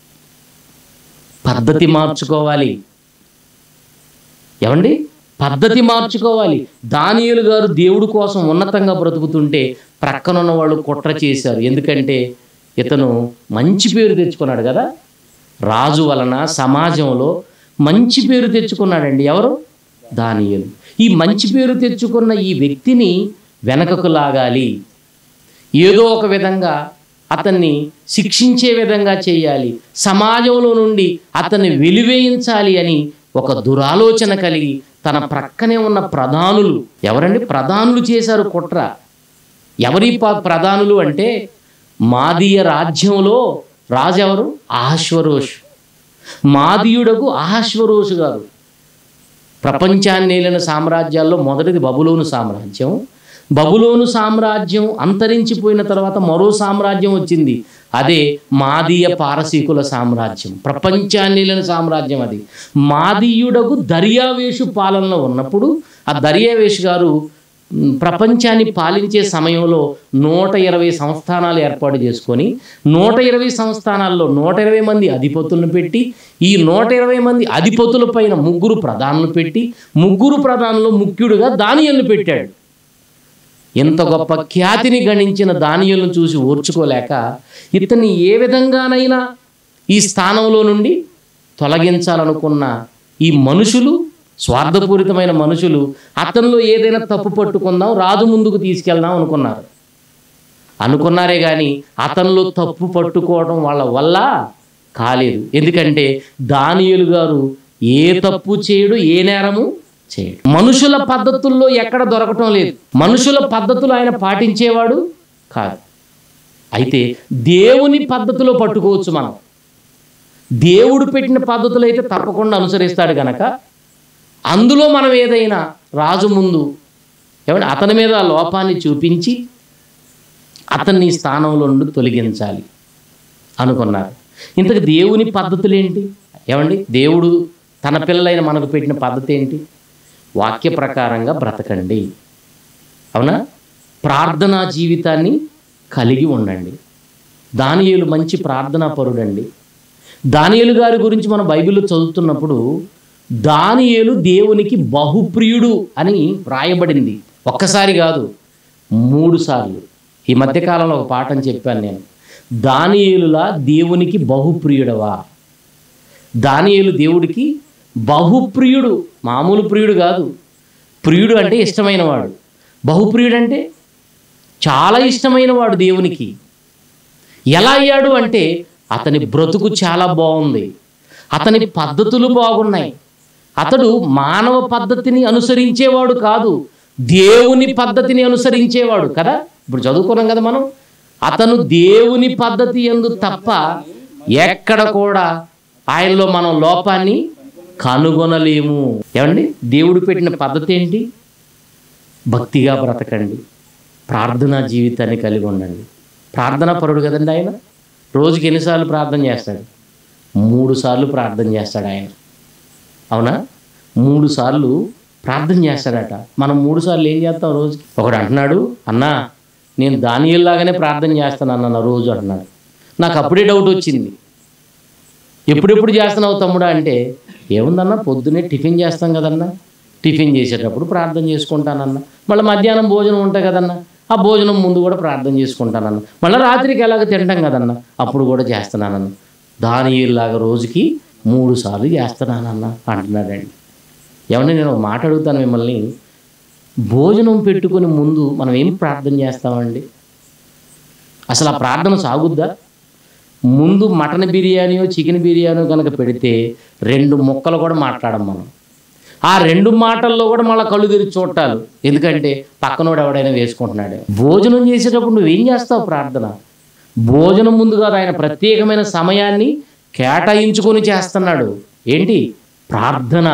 పద్ధతి మార్చుకోవాలి ఏమండి పద్ధతి మార్చుకోవాలి దానియులు గారు దేవుడి కోసం ఉన్నతంగా బ్రతుకుతుంటే ప్రక్కనున్న వాళ్ళు కుట్ర చేశారు ఎందుకంటే ఇతను మంచి పేరు తెచ్చుకున్నాడు కదా రాజు వలన సమాజంలో మంచి పేరు తెచ్చుకున్నాడండి ఎవరు దానియులు ఈ మంచి పేరు తెచ్చుకున్న ఈ వ్యక్తిని వెనకకు లాగాలి ఏదో ఒక విధంగా అతన్ని శిక్షించే విధంగా చేయాలి సమాజంలో నుండి అతన్ని వెలివేయించాలి అని ఒక దురాలోచన కలిగి తన ప్రక్కనే ఉన్న ప్రధానులు ఎవరండి ప్రధానులు చేశారు కుట్ర ఎవరి ప- ప్రధానులు అంటే మాదీయ రాజ్యంలో రాజు ఎవరు ఆశ్వరోష్ మాదీయుడకు ఆశ్వరోషు గారు ప్రపంచాన్ని ఏలిన సామ్రాజ్యాల్లో మొదటిది బబులోను సామ్రాజ్యం బబులోను సామ్రాజ్యం అంతరించిపోయిన తర్వాత మరో సామ్రాజ్యం వచ్చింది అదే మాదీయ పారసీకుల సామ్రాజ్యం ప్రపంచాన్ని ఏలిన సామ్రాజ్యం అది మాదీయుడకు దర్యావేషు పాలనలో ఉన్నప్పుడు ఆ దర్యావేషు గారు మ్, ప్రపంచాన్ని పాలించే సమయంలో నూట ఇరవై సంస్థానాలు ఏర్పాటు చేసుకొని నూట ఇరవై సంస్థానాల్లో నూట ఇరవై మంది అధిపతులను పెట్టి ఈ నూట ఇరవై మంది అధిపతుల పైన ముగ్గురు ప్రధానులు పెట్టి ముగ్గురు ప్రధానులు ముఖ్యుడుగా దానియల్ని పెట్టాడు ఇంత గొప్ప ఖ్యాతిని గణించిన దానియులను చూసి ఓర్చుకోలేక ఇతన్ని ఏ విధంగానైనా ఈ స్థానంలో నుండి తొలగించాలనుకున్న ఈ మనుషులు స్వార్థపూరితమైన మనుషులు అతనిలో ఏదైనా తప్పు పట్టుకుందాం రాజు ముందుకు తీసుకెళ్దాం అనుకున్నారు అనుకున్నారే కానీ అతనిలో తప్పు పట్టుకోవడం వాళ్ళ వల్ల కాలేదు ఎందుకంటే దానియులు గారు ఏ తప్పు చేయడు ఏ నేరము చేయడు మనుషుల పద్ధతుల్లో ఎక్కడ దొరకటం లేదు మనుషుల పద్ధతులు ఆయన పాటించేవాడు కాదు అయితే దేవుని పద్ధతిలో పట్టుకోవచ్చు మనం దేవుడు పెట్టిన పద్ధతులు అయితే తప్పకుండా అనుసరిస్తాడు గనక అందులో మనం ఏదైనా రాజు ముందు ఏమంటే అతని మీద ఆ లోపాన్ని చూపించి అతన్ని ఈ స్థానంలో నుండి తొలగించాలి అనుకున్నారు ఇంతకు దేవుని పద్ధతులు ఏంటి ఏమండి దేవుడు తన పిల్లలైన మనకు పెట్టిన పద్ధతి ఏంటి వాక్య ప్రకారంగా బ్రతకండి అవునా ప్రార్థనా జీవితాన్ని కలిగి ఉండండి దానియేలు మంచి ప్రార్థనా పరుడండి దానియేలు గారి గురించి మనం బైబిల్లో చదువుతున్నప్పుడు దానియేలు దేవునికి బహుప్రియుడు అని వ్రాయబడింది ఒక్కసారి కాదు మూడు సార్లు ఈ మధ్యకాలంలో ఒక పాఠం చెప్పాను నేను దానియేలులా దేవునికి బహుప్రియుడవా దానియేలు దేవుడికి బహుప్రియుడు మామూలు ప్రియుడు కాదు ప్రియుడు అంటే ఇష్టమైన వాడు బహుప్రియుడు అంటే చాలా ఇష్టమైన వాడు దేవునికి ఎలా అయ్యాడు అంటే అతని బ్రతుకు చాలా బాగుంది అతని పద్ధతులు బాగున్నాయి అతడు మానవ పద్ధతిని అనుసరించేవాడు కాదు దేవుని పద్ధతిని అనుసరించేవాడు కదా ఇప్పుడు చదువుకున్నాం కదా మనం అతను దేవుని పద్ధతి ఎందు తప్ప ఎక్కడ కూడా ఆయనలో మనం లోపాన్ని కనుగొనలేము ఏమండి దేవుడు పెట్టిన పద్ధతి ఏంటి భక్తిగా బ్రతకండి ప్రార్థనా జీవితాన్ని కలిగి ఉండండి ప్రార్థనా పరుడు కదండి ఆయన రోజుకి ఎన్నిసార్లు ప్రార్థన చేస్తాడు మూడు సార్లు ప్రార్థన చేస్తాడు ఆయన అవునా మూడు సార్లు ప్రార్థన చేస్తాడట మనం మూడు సార్లు ఏం చేస్తాం రోజుకి ఒకడు అంటున్నాడు అన్నా నేను దానియల్లాగానే ప్రార్థన చేస్తాను అన్న రోజు అంటున్నాడు నాకు అప్పుడే డౌట్ వచ్చింది ఎప్పుడెప్పుడు చేస్తున్నావు తమ్ముడా అంటే ఏముందన్నా పొద్దునే టిఫిన్ చేస్తాం కదన్నా టిఫిన్ చేసేటప్పుడు ప్రార్థన చేసుకుంటానన్నా మళ్ళీ మధ్యాహ్నం భోజనం ఉంటాయి కదన్నా ఆ భోజనం ముందు కూడా ప్రార్థన చేసుకుంటానన్న మళ్ళీ రాత్రికి ఎలాగ తింటాం కదన్నా అప్పుడు కూడా చేస్తున్నానన్న దానిలాగా రోజుకి మూడు సార్లు చేస్తున్నానన్న అంటున్నాడండి ఏమన్నా నేను ఒక మాట అడుగుతాను మిమ్మల్ని భోజనం పెట్టుకుని ముందు మనం ఏం ప్రార్థన చేస్తామండి అసలు ఆ ప్రార్థన సాగుద్దా ముందు మటన్ బిర్యానీయో చికెన్ బిర్యానీయో కనుక పెడితే రెండు ముక్కలు కూడా మాట్లాడం మనం ఆ రెండు మాటల్లో కూడా మళ్ళీ కళ్ళు తెరిచి చూడాలి ఎందుకంటే పక్కనోడు ఎవడైనా వేసుకుంటున్నాడు భోజనం చేసేటప్పుడు నువ్వేం చేస్తావు ప్రార్థన భోజనం ముందు కాదు ఆయన ప్రత్యేకమైన సమయాన్ని కేటాయించుకొని చేస్తున్నాడు ఏంటి ప్రార్థన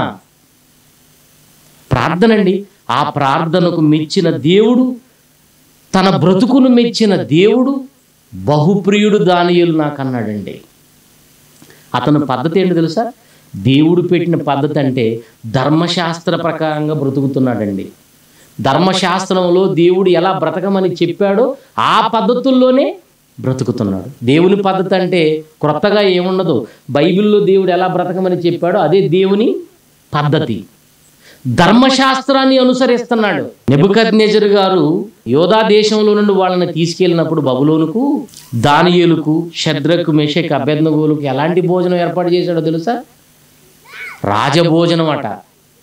ప్రార్థన అండి ఆ ప్రార్థనకు మెచ్చిన దేవుడు తన బ్రతుకును మెచ్చిన దేవుడు బహుప్రియుడు దానియులు నాకు అన్నాడండి అతని పద్ధతి ఏంటి తెలుసా దేవుడు పెట్టిన పద్ధతి అంటే ధర్మశాస్త్ర ప్రకారంగా బ్రతుకుతున్నాడండి ధర్మశాస్త్రంలో దేవుడు ఎలా బ్రతకమని చెప్పాడో ఆ పద్ధతుల్లోనే బ్రతుకుతున్నాడు దేవుని పద్ధతి అంటే క్రొత్తగా ఏముండదు బైబిల్లో దేవుడు ఎలా బ్రతకమని చెప్పాడో అదే దేవుని పద్ధతి ధర్మశాస్త్రాన్ని అనుసరిస్తున్నాడు నెబుకద్నెజర్ గారు యోధా దేశంలో నుండి వాళ్ళని తీసుకెళ్ళినప్పుడు బబులోనుకు దానియేలుకు షద్రకు మెషక్ అభ్యర్థగోలుకు ఎలాంటి భోజనం ఏర్పాటు చేశాడో తెలుసా రాజభోజనం అట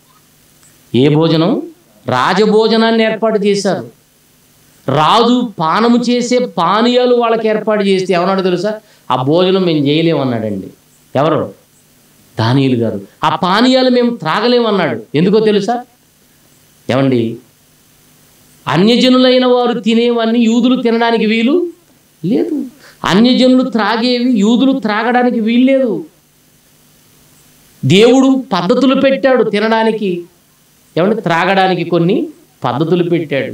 ఏ భోజనం రాజభోజనాన్ని ఏర్పాటు చేశారు రాజు పానము చేసే పానీయాలు వాళ్ళకి ఏర్పాటు చేస్తే ఏమన్నాడు తెలుసా ఆ భోజనం మేము చేయలేమన్నాడండి ఎవరు దానియులు గారు ఆ పానీయాలు మేము త్రాగలేమన్నాడు ఎందుకో తెలుసా ఏమండి అన్యజనులైన వారు తినేవన్నీ యూదులు తినడానికి వీలు లేదు అన్యజనులు త్రాగేవి యూదులు త్రాగడానికి వీలు లేదు దేవుడు పద్ధతులు పెట్టాడు తినడానికి ఏమంటే త్రాగడానికి కొన్ని పద్ధతులు పెట్టాడు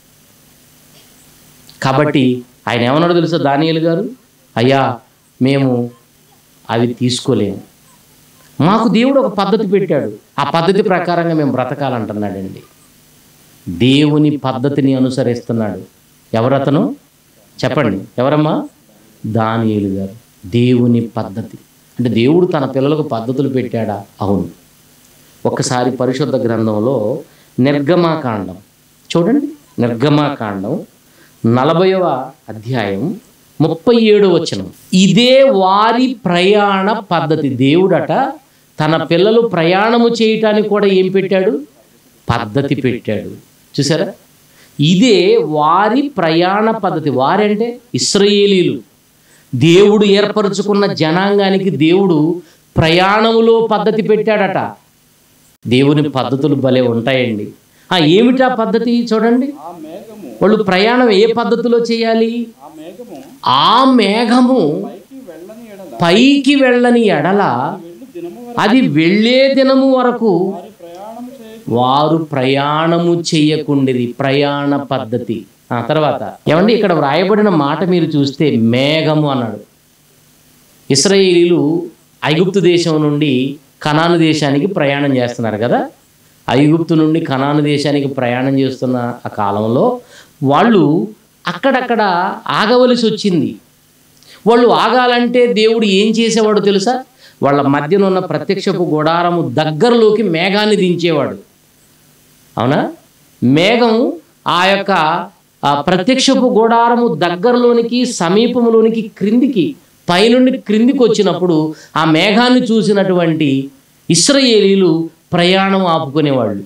కాబట్టి ఆయన ఏమన్నాడు తెలుసా దానియలు గారు అయ్యా మేము అవి తీసుకోలేము మాకు దేవుడు ఒక పద్ధతి పెట్టాడు ఆ పద్ధతి ప్రకారంగా మేము బ్రతకాలంటున్నాడండి దేవుని పద్ధతిని అనుసరిస్తున్నాడు ఎవరతను చెప్పండి ఎవరమ్మా దానియేలు గారు దేవుని పద్ధతి అంటే దేవుడు తన పిల్లలకు పద్ధతులు పెట్టాడా అవును ఒకసారి పరిశుద్ధ గ్రంథంలో నిర్గమాకాండం చూడండి నిర్గమాకాండం నలభైవ అధ్యాయం ముప్పై ఏడు వచనం ఇదే వారి ప్రయాణ పద్ధతి దేవుడట తన పిల్లలు ప్రయాణము చేయటానికి కూడా ఏం పెట్టాడు పద్ధతి పెట్టాడు చూసారా ఇదే వారి ప్రయాణ పద్ధతి వారంటే ఇస్రాయేలీలు దేవుడు ఏర్పరచుకున్న జనాంగానికి దేవుడు ప్రయాణములో పద్ధతి పెట్టాడట దేవుని పద్ధతులు భలే ఉంటాయండి ఆ ఏమిటా పద్ధతి చూడండి ఆ మేఘము వాళ్ళు ప్రయాణం ఏ పద్ధతిలో చేయాలి ఆ మేఘము ఆ మేఘము పైకి వెళ్ళని ఎడల పైకి వెళ్ళని ఎడల వెళ్ళు దినము వరకు అది వెళ్ళే దినము వరకు వారి ప్రయాణం చేయ వారు ప్రయాణము చేయకుండిది ప్రయాణ పద్ధతి ఆ తర్వాత ఏమండి ఇక్కడ వ్రాయబడిన మాట మీరు చూస్తే మేఘము అన్నాడు ఇస్రాయేలీలు ఐగుప్తు దేశం నుండి కనాను దేశానికి ప్రయాణం చేస్తున్నారు కదా ఐగుప్తు నుండి కనాను దేశానికి ప్రయాణం చేస్తున్న ఆ కాలంలో వాళ్ళు అక్కడక్కడ ఆగవలసి వచ్చింది వాళ్ళు ఆగాలంటే దేవుడు ఏం చేసేవాడు తెలుసా వాళ్ళ మధ్యన ఉన్న ప్రత్యక్షపు గుడారము దగ్గరలోకి మేఘాన్ని దించేవాడు అవునా మేఘం ఆ యొక్క ఆ ప్రత్యక్షపు గుడారము దగ్గరలోనికి సమీపంలోనికి క్రిందికి పైనుండి క్రిందికి వచ్చినప్పుడు ఆ మేఘాన్ని చూసినటువంటి ఇస్రాయేలీలు ప్రయాణం ఆపుకునేవాళ్ళు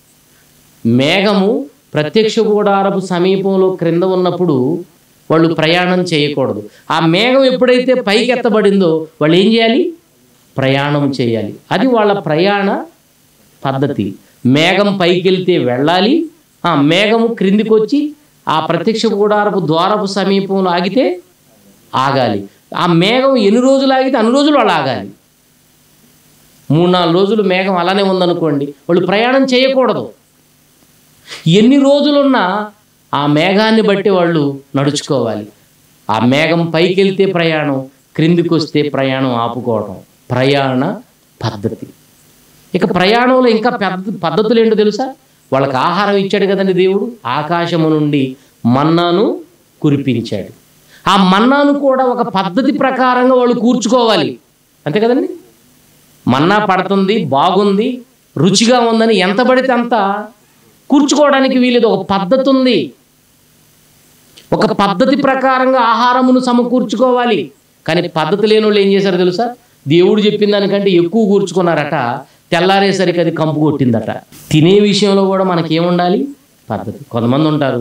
మేఘము ప్రత్యక్ష గుడారపు సమీపంలో క్రింద ఉన్నప్పుడు వాళ్ళు ప్రయాణం చేయకూడదు ఆ మేఘం ఎప్పుడైతే పైకి ఎత్తబడిందో వాళ్ళు ఏం చేయాలి ప్రయాణం చేయాలి అది వాళ్ళ ప్రయాణ పద్ధతి మేఘం పైకి వెళ్తే వెళ్ళాలి ఆ మేఘము క్రిందికి వచ్చి ఆ ప్రత్యక్ష గుడారపు ద్వారపు సమీపంలో ఆగితే ఆగాలి ఆ మేఘం ఎన్ని రోజులు ఆగితే అన్ని రోజులు వాళ్ళు ఆగాలి మూడు నాలుగు రోజులు మేఘం అలానే ఉందనుకోండి వాళ్ళు ప్రయాణం చేయకూడదు ఎన్ని రోజులున్నా ఆ మేఘాన్ని బట్టి వాళ్ళు నడుచుకోవాలి ఆ మేఘం పైకి వెళ్తే ప్రయాణం క్రిందికి వస్తే ప్రయాణం ఆపుకోవడం ప్రయాణ పద్ధతి ఇక ప్రయాణంలో ఇంకా పెద్ద పద్ధతులు ఏంటో తెలుసా వాళ్ళకి ఆహారం ఇచ్చాడు కదండి దేవుడు ఆకాశము నుండి మన్నాను కురిపించాడు ఆ మన్నాను కూడా ఒక పద్ధతి ప్రకారంగా వాళ్ళు కూర్చుకోవాలి అంతే కదండి మన్నా పడుతుంది బాగుంది రుచిగా ఉందని ఎంత పడితే అంత కూర్చుకోవడానికి వీలేదు ఒక పద్ధతి ఉంది ఒక పద్ధతి ప్రకారంగా ఆహారమును సమకూర్చుకోవాలి కానీ పద్ధతి లేని వాళ్ళు ఏం చేశారు తెలుసా దేవుడు చెప్పిన దానికంటే ఎక్కువ కూర్చుకున్నారట తెల్లారేసరికి అది కంపు కొట్టిందట తినే విషయంలో కూడా మనకి ఏముండాలి పద్ధతి కొంతమంది ఉంటారు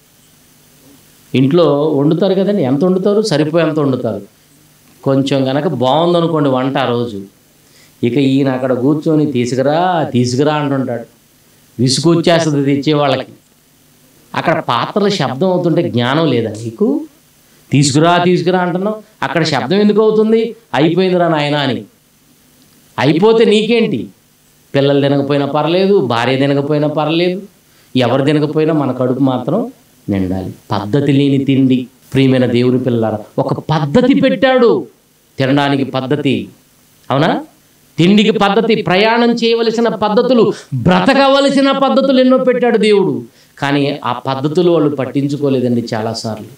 ఇంట్లో వండుతారు కదండి ఎంత వండుతారు సరిపోయేంత వండుతారు కొంచెం కనుక బాగుందనుకోండి వంట ఆ రోజు ఇక ఈయన అక్కడ కూర్చొని తీసుకురా తీసుకురా అంటుంటాడు విసుగొచ్చేస్తుంది తెచ్చే వాళ్ళకి అక్కడ పాత్రల శబ్దం అవుతుంటే జ్ఞానం లేదా నీకు తీసుకురా తీసుకురా అంటున్నావు అక్కడ శబ్దం ఎందుకు అవుతుంది అయిపోయిందిరా నాయన అని అయిపోతే నీకేంటి పిల్లలు తినకపోయినా పర్లేదు భార్య తినకపోయినా పర్లేదు ఎవరు తినకపోయినా మన కడుపు మాత్రం నిండాలి పద్ధతి లేని తిండి ప్రియమైన దేవుని పిల్లలారా ఒక పద్ధతి పెట్టాడు తినడానికి పద్ధతి అవునా తిండికి పద్ధతి ప్రయాణం చేయవలసిన పద్ధతులు బ్రతకవలసిన పద్ధతులు ఎన్నో పెట్టాడు దేవుడు కానీ ఆ పద్ధతులు వాళ్ళు పట్టించుకోలేదండి చాలాసార్లు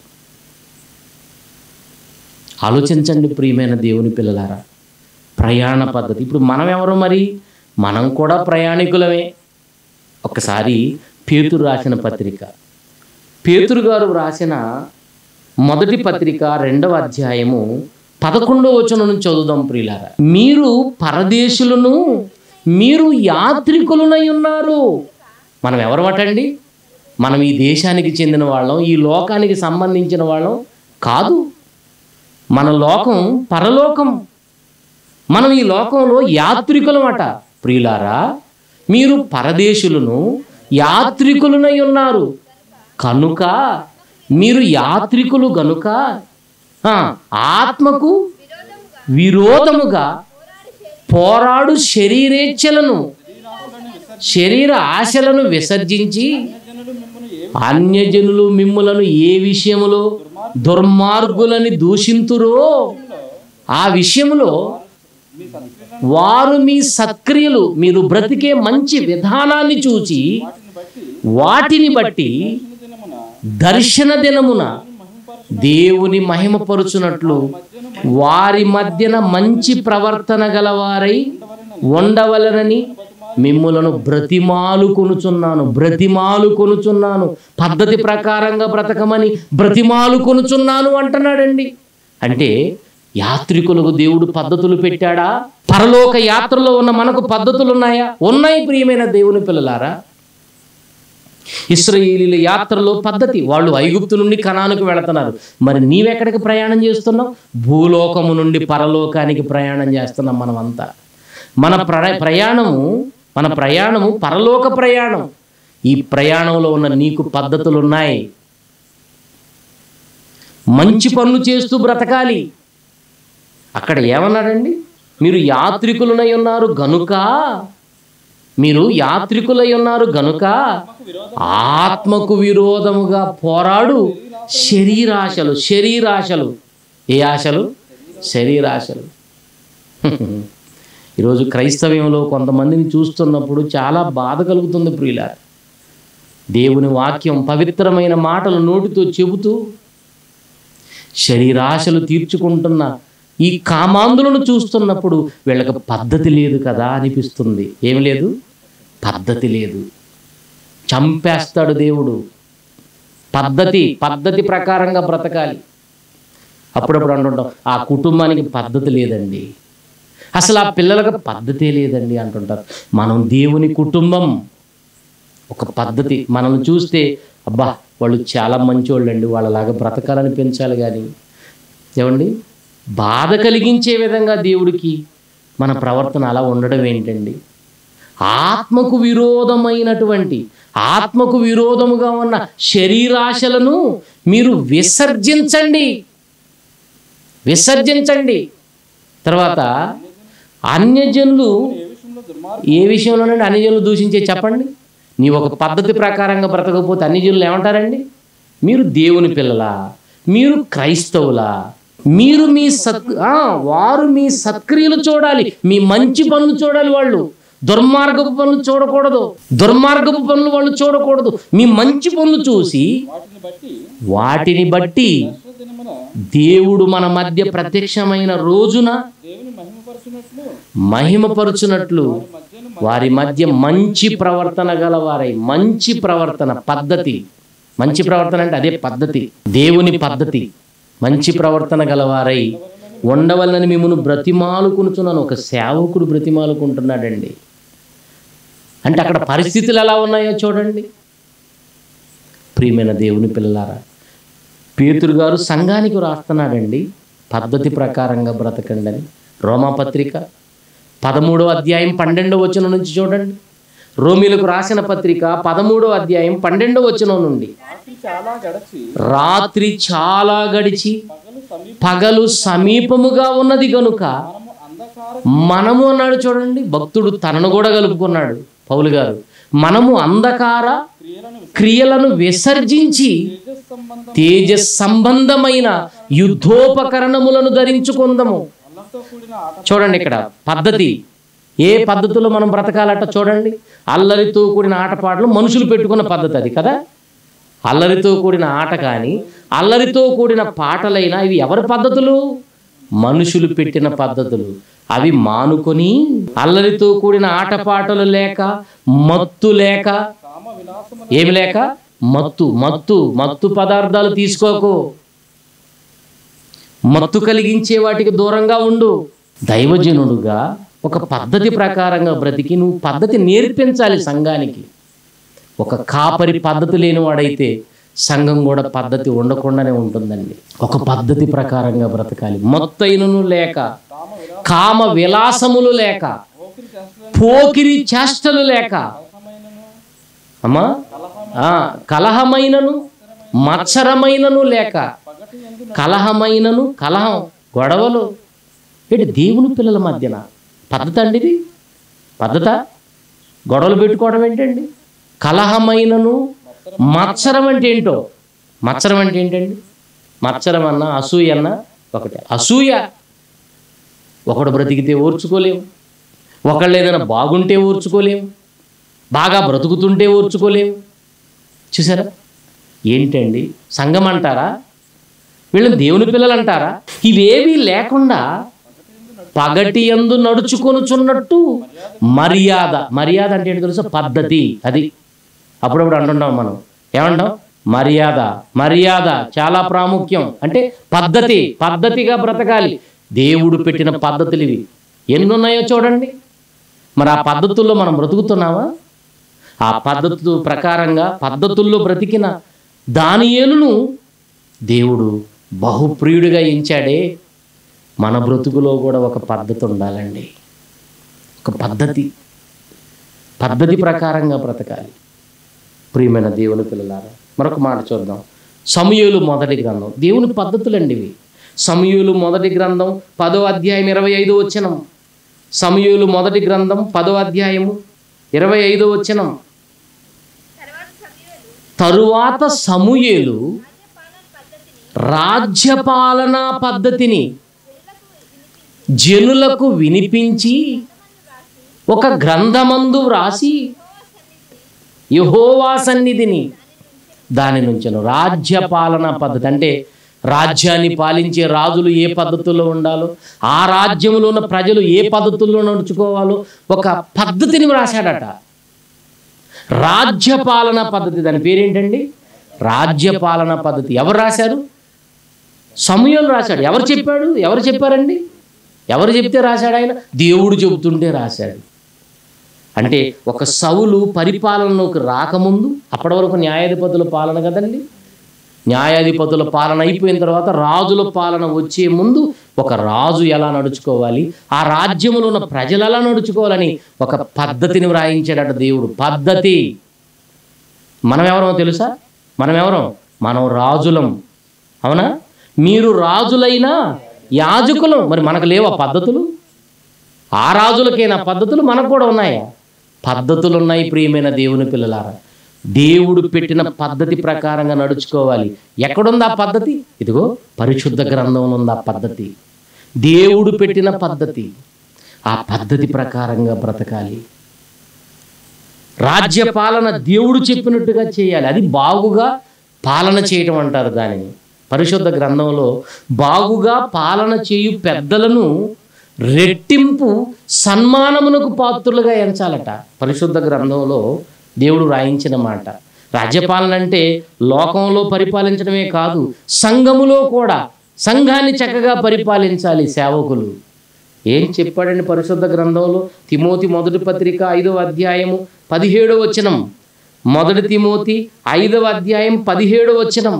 ఆలోచించండి ప్రియమైన దేవుని పిల్లలారా ప్రయాణ పద్ధతి ఇప్పుడు మనం ఎవరు మరి మనం కూడా ప్రయాణికులమే ఒకసారి పేతురు రాసిన పత్రిక పేతురు గారు రాసిన మొదటి పత్రిక రెండవ అధ్యాయము పదకొండవ వచనం నుంచి చదువుదాం ప్రియులారా మీరు పరదేశులను మీరు యాత్రికులనై ఉన్నారు మనం ఎవరమటండి మనం ఈ దేశానికి చెందిన వాళ్ళం ఈ లోకానికి సంబంధించిన వాళ్ళం కాదు మన లోకం పరలోకం మనం ఈ లోకంలో యాత్రికులమట ప్రియులారా మీరు పరదేశులను యాత్రికులనై ఉన్నారు కనుక మీరు యాత్రికులు గనుక ఆ, ఆత్మకు విరోధముగా పోరాడు శరీరేచ్ఛలను శరీర ఆశలను విసర్జించి జనులు మిమ్మల్ని ఏ అన్యజనులు మిమ్ములను ఏ విషయములో దుర్మార్గులని దూషింతురో ఆ విషయములో మీ సత్క్రియలను వారు మీ సత్క్రియలు మీరు బ్రతికే మంచి విధానాన్ని చూచి వాటిని బట్టి వాటిని బట్టి ఈ దినమున దర్శన దినమున మహిమపరచు దేవుని మహిమపరుచునట్లు వారి మధ్యన మంచి ప్రవర్తన గలవారై ఉండవలనని మిమ్ములను బ్రతిమాలు కొనుచున్నాను బ్రతిమాలు కొనుచున్నాను పద్ధతి ప్రకారంగా బ్రతకమని బ్రతిమాలు కొనుచున్నాను అంటున్నాడండి అంటే యాత్రికులకు దేవుడు పద్ధతులు పెట్టాడా పరలోక యాత్రలో ఉన్న మనకు పద్ధతులు ఉన్నాయా ఉన్నాయి ప్రియమైన దేవుని పిల్లలారా ఇస్రాయేలీల యాత్రలో పద్ధతి వాళ్ళు ఐగుప్తు నుండి కణానికి వెళుతున్నారు మరి నీవెక్కడికి ప్రయాణం చేస్తున్నావు భూలోకము నుండి పరలోకానికి ప్రయాణం చేస్తున్నాం మనం అంతా మన ప్ర ప్రయాణము మన ప్రయాణము పరలోక ప్రయాణం ఈ ప్రయాణంలో ఉన్న నీకు పద్ధతులు ఉన్నాయి మంచి పనులు చేస్తూ బ్రతకాలి అక్కడ ఏమన్నాడండి మీరు యాత్రికులనై ఉన్నారు గనుక మీరు యాత్రికులై ఉన్నారు గనుక ఆత్మకు విరోధముగా పోరాడు శరీరాశలు శరీరాశలు ఏ ఆశలు శరీరాశలు ఈరోజు క్రైస్తవ్యంలో కొంతమందిని చూస్తున్నప్పుడు చాలా బాధ కలుగుతుంది ప్రియుల దేవుని వాక్యం పవిత్రమైన మాటలు నోటితో చెబుతూ శరీరాశలు తీర్చుకుంటున్న ఈ కామాంధులను చూస్తున్నప్పుడు వీళ్ళకి పద్ధతి లేదు కదా అనిపిస్తుంది ఏమి లేదు పద్ధతి లేదు చంపేస్తాడు దేవుడు పద్ధతి పద్ధతి ప్రకారంగా బ్రతకాలి అప్పుడప్పుడు అంటుంటాం ఆ కుటుంబానికి పద్ధతి లేదండి అసలు ఆ పిల్లలకు పద్ధతే లేదండి అంటుంటారు మనం దేవుని కుటుంబం ఒక పద్ధతి మనం చూస్తే అబ్బా వాళ్ళు చాలా మంచోళ్ళు అండి వాళ్ళలాగా బ్రతకాలని పెంచాలి కానీ ఏమండి బాధ కలిగించే విధంగా దేవుడికి మన ప్రవర్తన అలా ఉండడం ఏంటండి ఆత్మకు విరోధమైనటువంటి ఆత్మకు విరోధముగా ఉన్న శరీరాశలను మీరు విసర్జించండి విసర్జించండి తర్వాత అన్యజనులు ఏ విషయంలో దుర్మార్గం ఏ విషయంలోనండి అన్యజనులు దూషించే చెప్పండి నీ ఒక పద్ధతి ప్రకారంగా బ్రతకపోతే అన్యజనులు ఏమంటారండి మీరు దేవుని పిల్లలా మీరు క్రైస్తవులా మీరు మీ సత్ ఆ, వారు మీ సత్క్రియలు చూడాలి మీ మంచి పనులు చూడాలి వాళ్ళు దుర్మార్గపు పనులు చూడకూడదు దుర్మార్గపు పనులు వాళ్ళు చూడకూడదు మీ మంచి పనులు చూసి వాటిని బట్టి వాటిని బట్టి దశ దినమున దేవుడు మన మధ్య ప్రత్యక్షమైన రోజున దేవుని మహిమపరచునట్లు మహిమపరుచునట్లు మధ్యను వారి మధ్య మంచి ప్రవర్తన గలవారై మంచి ప్రవర్తన పద్ధతి మంచి ప్రవర్తన అంటే అదే పద్ధతి దేవుని పద్ధతి మంచి ప్రవర్తన గలవారై ఉండవలనని మిమ్మల్ని బ్రతిమాలుకుంటున్నాను ఒక సేవకుడు బ్రతిమాలుకుంటున్నాడండి అంటే అక్కడ పరిస్థితులు ఎలా ఉన్నాయో చూడండి ప్రియమైన దేవుని పిల్లలారా పేతురు గారు సంఘానికి రాస్తున్నాడండి పద్ధతి ప్రకారంగా బ్రతకండి అని రోమాపత్రిక పదమూడవ అధ్యాయం పన్నెండవ వచనం నుంచి చూడండి రోమిలకు రాసిన పత్రిక పదమూడవ అధ్యాయం పన్నెండవ వచనం నుండి రాత్రి చాలా గడచి రాత్రి చాలా గడిచి పగలు సమీప పగలు సమీపముగా ఉన్నది గనుక మనము అంధకార మనము అన్నాడు చూడండి భక్తుడు తనను కూడా కలుపుకున్నాడు పౌలు గారు మనము అంధకార క్రియలను క్రియలను విసర్జించి తేజస్ సంబంధం తేజ సంబంధమైన యుద్ధోపకరణములను ధరించుకుందాము అల్లంతో కూడిన ఆట చూడండి ఇక్కడ పద్ధతి ఏ పద్ధతిలో మనం బ్రతకాలట చూడండి అల్లరితో కూడిన ఆటపాటలు మనుషులు పెట్టుకున్న పద్ధతి అది కదా అల్లరితో కూడిన ఆట కానీ అల్లరితో కూడిన పాటలైనా ఇవి ఎవరి పద్ధతులు మనుషులు పెట్టిన పద్ధతులు అవి మానుకొని అల్లరితో కూడిన ఆటపాటలు లేక మత్తు లేక కామ విలాసము ఏమి లేక మత్తు మత్తు మత్తు పదార్థాలు తీసుకోకు మత్తు కలిగించే వాటికి దూరంగా ఉండు దైవజనుడుగా ఒక పద్ధతి ప్రకారంగా బ్రతికి నువ్వు పద్ధతి నేర్పించాలి సంఘానికి ఒక కాపరి పద్ధతి లేనివాడైతే సంఘం కూడా పద్ధతి ఉండకుండానే ఉంటుందండి ఒక పద్ధతి ప్రకారంగా బ్రతకాలి మొత్తైనను లేక కామ విలాసమైనను కామ విలాసములు లేక ఓకిరి చేష్టలను పోకిరి చేష్టలు లేక అమ్మా ఆ, కలహమైనను మత్సరమైనను లేక పగటి ఎందు కలహమైనను కలహం గొడవలు ఏంటి దేవుని పిల్లల మధ్యన పద్ధతి అండి ఇది పద్ధత గొడవలు పెట్టుకోవడం ఏంటండి కలహమైనను మత్సరం అంటే ఏంటో మత్సరం అంటే ఏంటండి మత్సరం అన్న అసూయ అన్న ఒకటే అసూయ ఒకడు బ్రతికితే ఓర్చుకోలేము ఒకళ్ళు ఏదైనా బాగుంటే ఓర్చుకోలేము బాగా బ్రతుకుతుంటే ఓర్చుకోలేము చూసారా ఏంటండి సంఘం అంటారా వీళ్ళని దేవుని పిల్లలు అంటారా ఇవేవి లేకుండా పగటి యందు నడుచుకొనుచున్నట్టు మర్యాద మర్యాద అంటే ఏంటి తెలుసా పద్ధతి అది అప్పుడప్పుడు అంటుంటాం మనం ఏమంటాం మర్యాద మర్యాద చాలా ప్రాముఖ్యం అంటే పద్ధతి పద్ధతిగా బ్రతకాలి దేవుడు పెట్టిన పద్ధతులు ఇవి ఎన్ని ఉన్నాయో చూడండి మరి ఆ పద్ధతుల్లో మనం బ్రతుకుతున్నామా ఆ పద్ధతు ప్రకారంగా పద్ధతుల్లో బ్రతికిన దానియేలును దేవుడు బహుప్రియుడిగా ఎంచాడే మన బ్రతుకులో కూడా ఒక పద్ధతి ఉండాలండి ఒక పద్ధతి పద్ధతి ప్రకారంగా బ్రతకాలి ప్రియమైన దేవుని పిల్లలారా మరొక మాట చూద్దాం సమయూలు మొదటి గ్రంథం దేవుని పద్ధతులండి ఇవి సమయూలు మొదటి గ్రంథం పదో అధ్యాయం ఇరవై ఐదో వచ్చినం సమయూలు మొదటి గ్రంథం పదో అధ్యాయము ఇరవై ఐదో వచ్చినం తరువాత సమూయేలు రాజ్యపాలనా పద్ధతిని జనులకు వినిపించి ఒక గ్రంథమందు వ్రాసి యహోవా సన్నిధిని దాని నుంచను రాజ్యపాలన పద్ధతి అంటే రాజ్యాన్ని పాలించే రాజులు ఏ పద్ధతుల్లో ఉండాలో ఆ రాజ్యంలో ఉన్న ప్రజలు ఏ పద్ధతుల్లో నడుచుకోవాలో ఒక పద్ధతిని వ్రాశాడట రాజ్యపాలన పద్ధతి దాని పేరేంటండి రాజ్యపాలన పద్ధతి ఎవరు రాశారు సమయం రాశాడు ఎవరు చెప్పాడు ఎవరు చెప్పారండి ఎవరు చెప్తే రాశాడు ఆయన దేవుడు చెబుతుంటే రాశాడు అంటే ఒక సౌలు పరిపాలనలోకి రాకముందు అప్పటి వరకు న్యాయాధిపతుల పాలన కదండి న్యాయాధిపతుల పాలన అయిపోయిన తర్వాత రాజుల పాలన వచ్చే ముందు ఒక రాజు ఎలా నడుచుకోవాలి ఆ రాజ్యంలో ఉన్న ప్రజలు ఎలా నడుచుకోవాలని ఒక పద్ధతిని వ్రాయించాడట దేవుడు పద్ధతి మనం ఎవరో తెలుసా మనం ఎవరం మనం రాజులం అవునా మీరు రాజులైనా యాజకులం మరి మనకు లేవా పద్ధతులు ఆ రాజులకైనా పద్ధతులు మనకు కూడా ఉన్నాయా పద్ధతులు ఉన్నాయి ప్రియమైన దేవుని పిల్లలారా దేవుడు పెట్టిన పద్ధతి ప్రకారంగా నడుచుకోవాలి ఎక్కడుంది ఆ పద్ధతి ఇదిగో పరిశుద్ధ గ్రంథంలో ఉంది ఆ పద్ధతి దేవుడు పెట్టిన పద్ధతి ఆ పద్ధతి ప్రకారంగా బ్రతకాలి రాజ్య పాలన దేవుడు చెప్పినట్టుగా చేయాలి అది బాగుగా పాలన చేయటం అంటారు దానిని పరిశుద్ధ గ్రంథంలో బాగుగా పాలన చేయు పెద్దలను రెట్టింపు సన్మానమునకు పాత్రులుగా ఎంచాలట పరిశుద్ధ గ్రంథంలో దేవుడు రాయించిన మాట రాజ్యపాలన అంటే లోకంలో పరిపాలించడమే కాదు సంఘములో కూడా సంఘాన్ని చక్కగా పరిపాలించాలి సేవకులు ఏం చెప్పాడండి పరిశుద్ధ గ్రంథంలో తిమోతి మొదటి పత్రిక ఐదవ అధ్యాయము పదిహేడవ వచనం మొదటి తిమోతి ఐదవ అధ్యాయం పదిహేడవ వచనం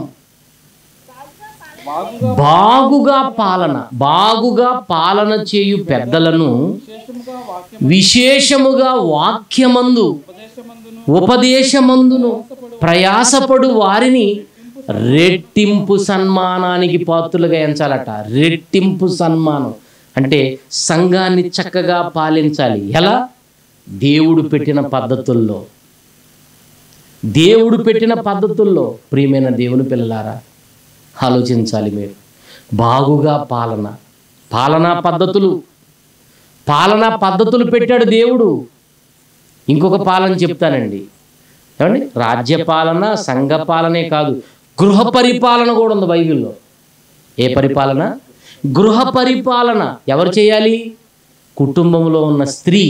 బాగుగా బాగుగా పాలన బాగుగా పాలన చేయు పెద్దలను విశేషముగా వాక్యం విశేషముగా వాక్యమందు ఉపదేశమందును ఉపదేశమందును ప్రయాసపడు వారిని రెట్టింపు సన్మానానికి పాత్రులుగా ఎంచాలట రెట్టింపు సన్మానం అంటే సంఘాన్ని చక్కగా పాలించాలి ఎలా దేవుడు పెట్టిన పద్ధతుల్లో దేవుడు పెట్టిన పద్ధతుల్లో ప్రియమైన దేవుని పిల్లలారా ఆలోచించాలి మీరు బాగుగా పాలన పాలనా పద్ధతులు పాలనా పద్ధతులు పెట్టాడు దేవుడు ఇంకొక పాలన చెప్తానండి ఏమండి రాజ్య పాలన సంఘ పాలనే కాదు గృహ పరిపాలన కూడా ఉంది బైబిల్లో ఏ పరిపాలన గృహ పరిపాలన ఎవరు చేయాలి కుటుంబంలో ఉన్న స్త్రీ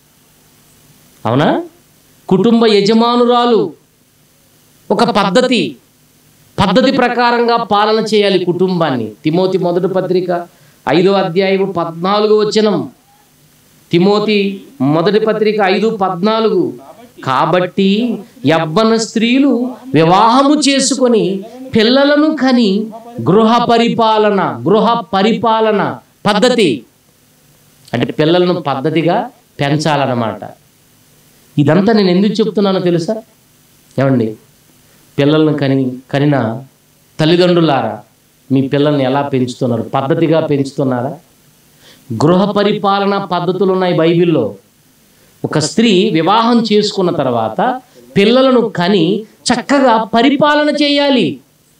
అవునా కుటుంబ యజమానురాలు ఒక పద్ధతి పద్ధతి ప్రకారంగా పాలన చేయాలి కుటుంబాన్ని తిమోతి మొదటి పత్రిక ఐదో అధ్యాయం పద్నాలుగు వచనం తిమోతి మొదటి పత్రిక ఐదు పద్నాలుగు కాబట్టి యవ్వన స్త్రీలు వివాహము చేసుకొని పిల్లలను కని గృహ పరిపాలన గృహ పరిపాలన పద్ధతి అంటే పిల్లలను పద్ధతిగా పెంచాలన్నమాట ఇదంతా నేను ఎందుకు చెప్తున్నానో తెలుసా ఏమండి పిల్లలను కని కనిన తల్లిదండ్రులారా మీ పిల్లల్ని ఎలా పెంచుతున్నారు పద్ధతిగా పెంచుతున్నారా గృహ పరిపాలన పద్ధతులు ఉన్నాయి బైబిల్లో ఒక స్త్రీ వివాహం చేసుకున్న తర్వాత పిల్లలను కని చక్కగా పరిపాలన చేయాలి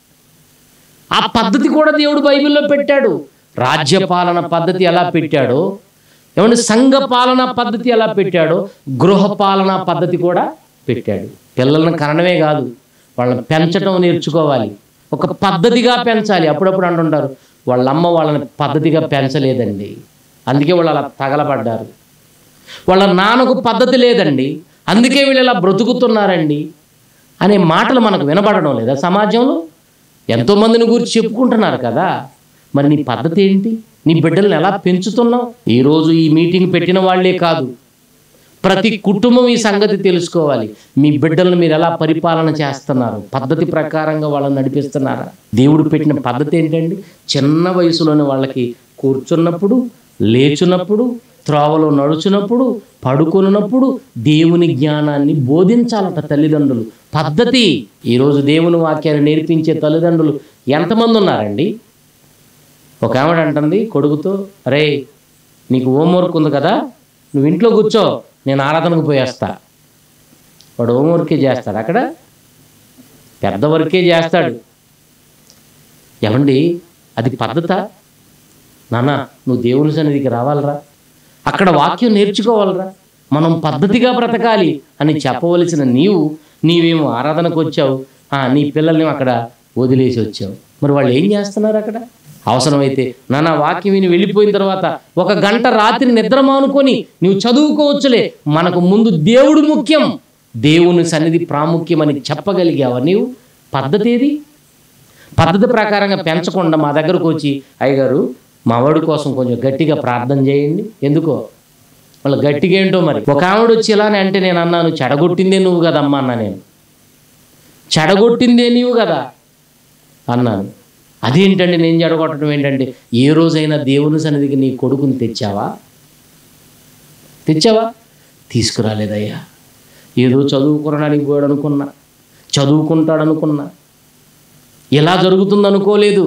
ఆ పద్ధతి కూడా దేవుడు బైబిల్లో పెట్టాడు రాజ్యపాలన పద్ధతి ఎలా పెట్టాడో ఏమంటే సంఘ పాలన పద్ధతి ఎలా పెట్టాడో గృహ పాలన పద్ధతి కూడా పెట్టాడు పిల్లలను కనడమే కాదు వాళ్ళని పెంచడం నేర్చుకోవాలి ఒక పద్ధతిగా పెంచాలి అప్పుడప్పుడు అంటుంటారు వాళ్ళ అమ్మ వాళ్ళని పద్ధతిగా పెంచలేదండి అందుకే వాళ్ళు అలా తగలబడ్డారు వాళ్ళ నాన్నకు పద్ధతి లేదండి అందుకే వీళ్ళు ఇలా బ్రతుకుతున్నారండి అనే మాటలు మనకు వినబడడం లేదా సమాజంలో ఎంతోమందిని గురించి చెప్పుకుంటున్నారు కదా మరి నీ పద్ధతి ఏంటి నీ బిడ్డలను ఎలా పెంచుతున్నావు ఈరోజు ఈ మీటింగ్ పెట్టిన వాళ్ళే కాదు ప్రతి కుటుంబం ఈ సంగతి తెలుసుకోవాలి మీ బిడ్డలను మీరు ఎలా పరిపాలన చేస్తున్నారు పద్ధతి ప్రకారంగా వాళ్ళని నడిపిస్తున్నారా దేవుడు పెట్టిన పద్ధతి ఏంటండి చిన్న వయసులోని వాళ్ళకి కూర్చున్నప్పుడు లేచున్నప్పుడు త్రోవలో నడుచున్నప్పుడు పడుకున్నప్పుడు దేవుని జ్ఞానాన్ని బోధించాలట తల్లిదండ్రులు పద్ధతి ఈరోజు దేవుని వాక్యాన్ని నేర్పించే తల్లిదండ్రులు ఎంతమంది ఉన్నారండి ఒక ఆవిడ అంటుంది కొడుకుతో అరే నీకు హోంవర్క్ ఉంది కదా నువ్వు ఇంట్లో కూర్చో నేను ఆరాధనకు పోయేస్తా వాడు హోంవర్కే చేస్తాడు అక్కడ పెద్ద వర్కే చేస్తాడు ఏమండి అది పద్ధత నాన్న నువ్వు దేవుని సన్నిధికి రావాలరా అక్కడ వాక్యం నేర్చుకోవాలరా మనం పద్ధతిగా బ్రతకాలి అని చెప్పవలసిన నీవు నీవేమో ఆరాధనకు వచ్చావు ఆ, నీ పిల్లల్ని అక్కడ వదిలేసి వచ్చావు మరి వాళ్ళు ఏం చేస్తున్నారు అక్కడ అవసరమైతే నాన్న వాక్యం విని వెళ్ళిపోయిన తర్వాత ఒక గంట రాత్రి నిద్ర మానుకొని నువ్వు చదువుకోవచ్చులే మనకు ముందు దేవుడు ముఖ్యం దేవుని సన్నిధి ప్రాముఖ్యమని చెప్పగలిగావా నీవు పద్ధతి ఏది పద్ధతి ప్రకారంగా పెంచకుండా మా దగ్గరకు వచ్చి అయ్యగారు మా వాడి కోసం కొంచెం గట్టిగా ప్రార్థన చేయండి ఎందుకో వాళ్ళు గట్టిగా ఏంటో మరి ఒక ఆవిడ వచ్చి ఇలానే అంటే నేను అన్నాను చెడగొట్టిందే నువ్వు కదమ్మా అన్నా నేను చెడగొట్టిందే నీవు కదా అన్నాను అదేంటండి నేను చెడగొట్టడం ఏంటంటే ఏ రోజైనా దేవుని సన్నిధికి నీ కొడుకుని తెచ్చావా తెచ్చావా తీసుకురాలేదయ్యా ఏదో చదువుకోవడానికి పోయాడు అనుకున్నా చదువుకుంటాడు అనుకున్నా ఎలా జరుగుతుంది అనుకోలేదు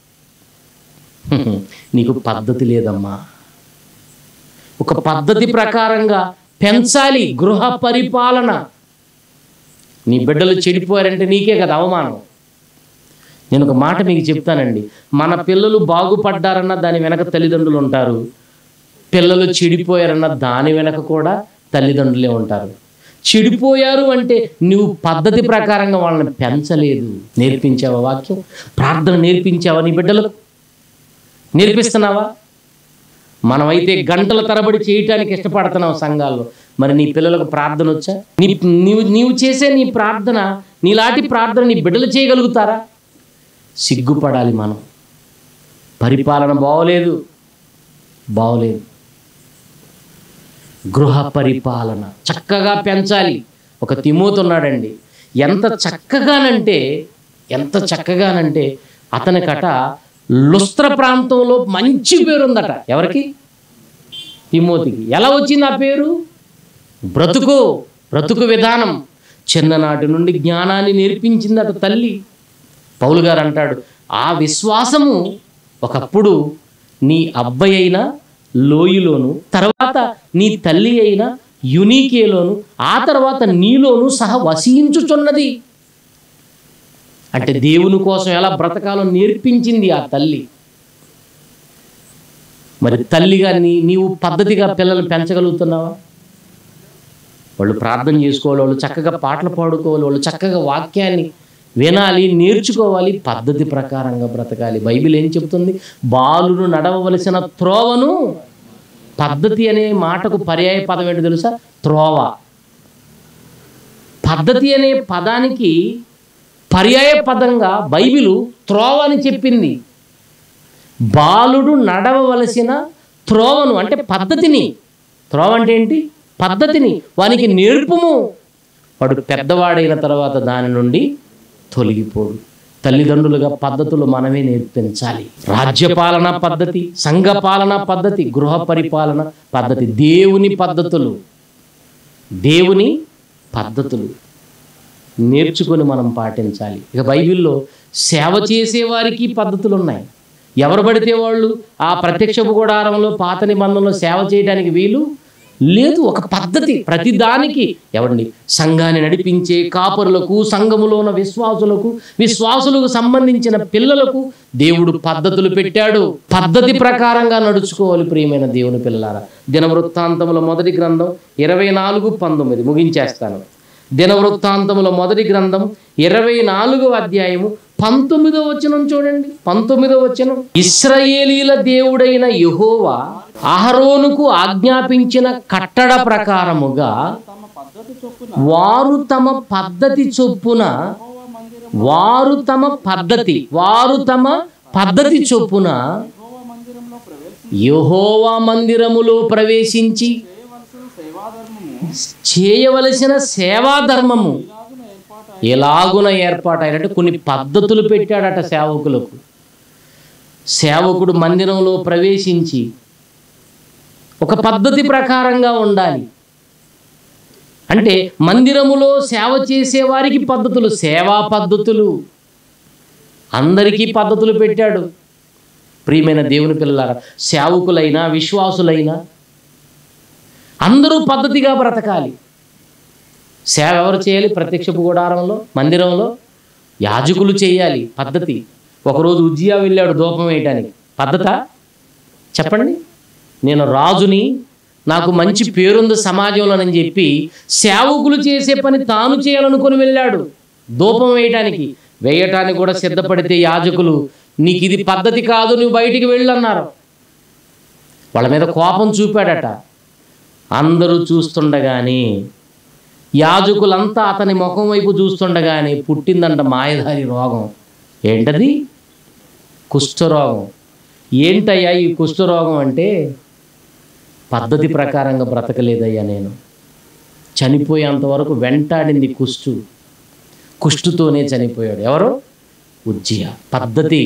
నీకు పద్ధతి లేదమ్మా ఒక పద్ధతి ప్రకారంగా పెంచాలి గృహ పరిపాలన నీ బిడ్డలు చెడిపోయారంటే నీకే కదా అవమానం నేను ఒక మాట మీకు చెప్తానండి మన పిల్లలు బాగుపడ్డారన్న దాని వెనక తల్లిదండ్రులు ఉంటారు పిల్లలు చెడిపోయారన్న దాని వెనక కూడా తల్లిదండ్రులే ఉంటారు చెడిపోయారు అంటే నువ్వు పద్ధతి ప్రకారంగా వాళ్ళని పెంచలేదు నేర్పించావా వాక్యం ప్రార్థన నేర్పించావా నీ బిడ్డలకు నేర్పిస్తున్నావా మనమైతే గంటల తరబడి చేయటానికి ఇష్టపడుతున్నాం సంఘాల్లో మరి నీ పిల్లలకు ప్రార్థన వచ్చా నీ నీవు నీవు చేసే నీ ప్రార్థన నీలాంటి ప్రార్థన నీ బిడ్డలు చేయగలుగుతారా సిగ్గుపడాలి మనం పరిపాలన బాగోలేదు బాగోలేదు గృహ పరిపాలన చక్కగా పెంచాలి ఒక తిమోతి ఉన్నాడండి ఎంత చక్కగానంటే ఎంత చక్కగానంటే అతనికట లుస్త్ర ప్రాంతంలో మంచి పేరు ఉందట ఎవరికి తిమోతికి ఎలా వచ్చింది ఆ పేరు బ్రతుకు బ్రతుకు విధానం చిన్ననాటి నుండి జ్ఞానాన్ని నేర్పించిందట తల్లి పౌలు గారు అంటాడు ఆ విశ్వాసము ఒకప్పుడు నీ అబ్బాయి అయిన లోయలోను తర్వాత నీ తల్లి అయిన యునీకేలోను ఆ తర్వాత నీలోను సహ వసించుచున్నది అంటే దేవుని కోసం ఎలా బ్రతకాలో నేర్పించింది ఆ తల్లి మరి తల్లిగా నీ నీవు పద్ధతిగా పిల్లల్ని పెంచగలుగుతున్నావా వాళ్ళు ప్రార్థన చేసుకోవాలి వాళ్ళు చక్కగా పాటలు పాడుకోవాలి వాళ్ళు చక్కగా వాక్యాన్ని వినాలి నేర్చుకోవాలి పద్ధతి ప్రకారంగా బ్రతకాలి బైబిల్ ఏం చెప్తుంది బాలును నడవవలసిన త్రోవను పద్ధతి అనే మాటకు పర్యాయ పదం ఏంటో తెలుసా త్రోవ పద్ధతి అనే పదానికి పర్యాయ పదంగా బైబిలు త్రోవ అని చెప్పింది బాలుడు నడవవలసిన త్రోవను అంటే పద్ధతిని త్రోవ అంటే ఏంటి పద్ధతిని వానికి నేర్పుము వాడు పెద్దవాడైన తర్వాత దాని నుండి తొలగిపోడు తల్లిదండ్రులుగా పద్ధతులు మనమే నేర్పించాలి రాజ్యపాలన పద్ధతి సంఘ పాలన పద్ధతి గృహ పరిపాలన పద్ధతి దేవుని పద్ధతులు దేవుని పద్ధతులు నేర్చుకొని మనం పాటించాలి ఇక బైబిల్లో సేవ చేసేవారికి పద్ధతులు ఉన్నాయి ఎవరు పడితే వాళ్ళు ఆ ప్రత్యక్ష గుడారంలో పాత నిబంధనలో సేవ చేయడానికి వీలు లేదు ఒక పద్ధతి ప్రతి దానికి ఎవరండి సంఘాన్ని నడిపించే కాపరులకు సంఘములో ఉన్న విశ్వాసులకు విశ్వాసులకు సంబంధించిన పిల్లలకు దేవుడు పద్ధతులు పెట్టాడు పద్ధతి ప్రకారంగా నడుచుకోవాలి ప్రియమైన దేవుని పిల్లలారా దినవృత్తాంతముల మొదటి గ్రంథం ఇరవై నాలుగు పంతొమ్మిది ముగించేస్తాను దినవృత్తాంతముల మొదటి గ్రంథం ఇరవై నాలుగవ అధ్యాయము పంతొమ్మిదో వచనం చూడండి పంతొమ్మిదో వచనం ఇస్రాయేలీల దేవుడైన యెహోవా అహరోనుకు ఆజ్ఞాపించిన కట్టడ ప్రకారముగా తమ పద్ధతి చొప్పున వారు తమ పద్ధతి చొప్పున యెహోవా మందిరం వారు తమ పద్ధతి వారు తమ పద్ధతి చొప్పున యెహోవా మందిరంలో ప్రవేశించి యెహోవా మందిరములో ప్రవేశించి చేయవలసిన సేవాధర్మము చేయవలసిన సేవా ధర్మము ఇలాగున ఏర్పాటు ఎలాగున ఏర్పాటైనట్టు కొన్ని పద్ధతులు పెట్టాడట సేవకులకు సేవకుడు మందిరంలో ప్రవేశించి ఒక పద్ధతి ప్రకారంగా ఉండాలి అంటే మందిరములో సేవ చేసే వారికి పద్ధతులు సేవా పద్ధతులు అందరికీ పద్ధతులు పెట్టాడు ప్రియమైన దేవుని పిల్లలారా సేవకులైనా విశ్వాసులైనా అందరూ పద్ధతిగా బ్రతకాలి సేవ ఎవరు చేయాలి ప్రత్యక్షపు గుడారంలో మందిరంలో యాజకులు చేయాలి పద్ధతి ఒకరోజు ఉజ్జియా వెళ్ళాడు ధూపం వేయటానికి పద్ధత చెప్పండి నేను రాజుని నాకు మంచి పేరుంది సమాజంలోనని చెప్పి సేవకులు చేసే పని తాను చేయాలనుకొని వెళ్ళాడు ధూపం వేయటానికి వేయటానికి కూడా సిద్ధపడితే యాజకులు నీకు ఇది పద్ధతి కాదు నువ్వు బయటికి వెళ్ళన్నారు వాళ్ళ మీద కోపం చూపాడట అందరూ చూస్తుండగానే యాజకులంతా అతని ముఖం వైపు చూస్తుండగానే పుట్టిందంట మాయదారి రోగం ఏంటది కుష్ఠరోగం ఏంటయ్యా ఈ కుష్ఠరోగం అంటే పద్ధతి ప్రకారంగా బ్రతకలేదయ్యా నేను చనిపోయేంత వరకు వెంటాడింది కుష్టు కుష్టుతోనే చనిపోయాడు ఎవరు ఉజ్జియ పద్ధతి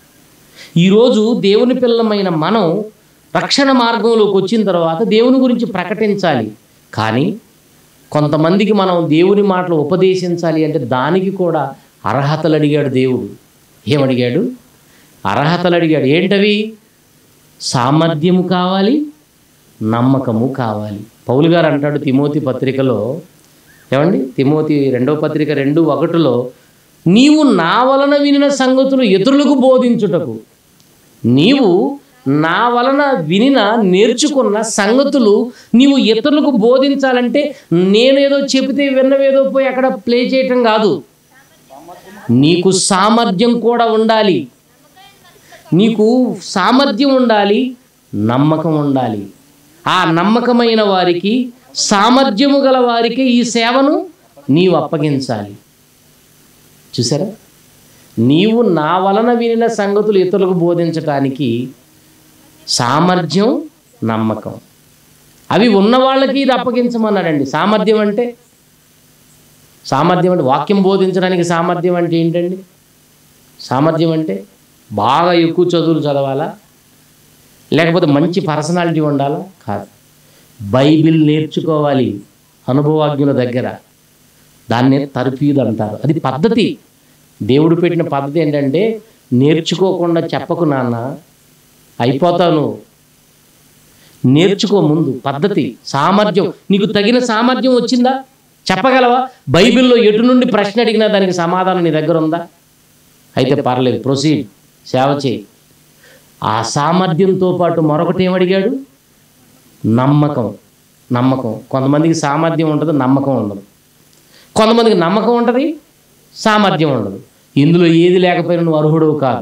ఈరోజు దేవుని పిల్లమైన మనం రక్షణ మార్గంలోకి వచ్చిన తర్వాత దేవుని గురించి ప్రకటించాలి కానీ కొంతమందికి మనం దేవుని మాటలు ఉపదేశించాలి అంటే దానికి కూడా అర్హతలు అడిగాడు దేవుడు ఏమడిగాడు అర్హతలు అడిగాడు ఏంటవి సామర్థ్యము కావాలి నమ్మకము కావాలి పౌలు గారు అంటాడు తిమోతి పత్రికలో ఏమండి తిమోతి రెండవ పత్రిక రెండు ఒకటిలో నీవు నా వలన వినిన సంగతులు ఇతరులకు బోధించుటకు నీవు నా వలన వినిన నేర్చుకున్న సంగతులు నీవు ఇతరులకు బోధించాలంటే నేనేదో చెబితే విన్నవేదో పోయి అక్కడ ప్లే చేయటం కాదు నీకు సామర్థ్యం కూడా ఉండాలి నీకు సామర్థ్యం ఉండాలి నమ్మకం ఉండాలి ఆ నమ్మకమైన వారికి సామర్థ్యము గల వారికి ఈ సేవను నీవు అప్పగించాలి చూసారా నీవు నా వలన వినిన సంగతులు ఇతరులకు బోధించటానికి సామర్థ్యం నమ్మకం అవి ఉన్న వాళ్ళకి ఇది అప్పగించమన్నాడండి సామర్థ్యం అంటే సామర్థ్యం అంటే వాక్యం బోధించడానికి సామర్థ్యం అంటే ఏంటండి సామర్థ్యం అంటే బాగా ఎక్కువ చదువులు చదవాలా లేకపోతే మంచి పర్సనాలిటీ ఉండాలా కాదు బైబిల్ నేర్చుకోవాలి అనుభవజ్ఞుల దగ్గర దాన్నే తర్ఫీదు అంటారు అది పద్ధతి దేవుడు పెట్టిన పద్ధతి ఏంటంటే నేర్చుకోకుండా చెప్పకు నాన్న అయిపోతావు నువ్వు నేర్చుకో ముందు పద్ధతి సామర్థ్యం నీకు తగిన సామర్థ్యం వచ్చిందా చెప్పగలవా బైబిల్లో ఎటు నుండి ప్రశ్న అడిగినా దానికి సమాధానం నీ దగ్గర ఉందా అయితే పర్లేదు ప్రొసీడ్ సేవ చేయి ఆ సామర్థ్యంతో పాటు మరొకటి ఏమడిగాడు నమ్మకం నమ్మకం కొంతమందికి సామర్థ్యం ఉంటుంది నమ్మకం ఉండదు కొంతమందికి నమ్మకం ఉంటుంది సామర్థ్యం ఉండదు ఇందులో ఏది లేకపోయినా నువ్వు అర్హుడవు కాదు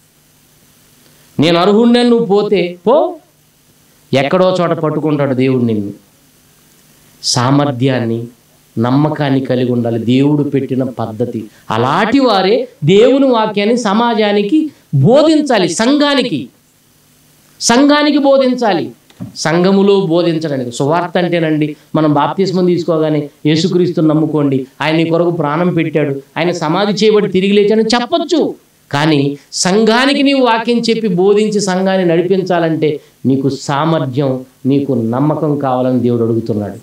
నేను అర్హుడిని నువ్వు పోతే పో ఎక్కడో చోట పట్టుకుంటాడు దేవుడు నిన్ను సామర్థ్యాన్ని నమ్మకాన్ని కలిగి ఉండాలి దేవుడు పెట్టిన పద్ధతి అలాంటి వారే దేవుని వాక్యాన్ని సమాజానికి బోధించాలి సంఘానికి సంఘానికి బోధించాలి సంఘములో బోధించడానికి సువార్త అంటేనండి మనం బాప్తిస్మం తీసుకోగానే యేసుక్రీస్తుని నమ్ముకోండి ఆయన నీ కొరకు ప్రాణం పెట్టాడు ఆయన సమాధి చేయబడి తిరిగి లేచాడని చెప్పొచ్చు కానీ సంఘానికి నీవు వాక్యం చెప్పి బోధించి సంఘాన్ని నడిపించాలంటే నీకు సామర్థ్యం నీకు నమ్మకం కావాలని దేవుడు అడుగుతున్నాడు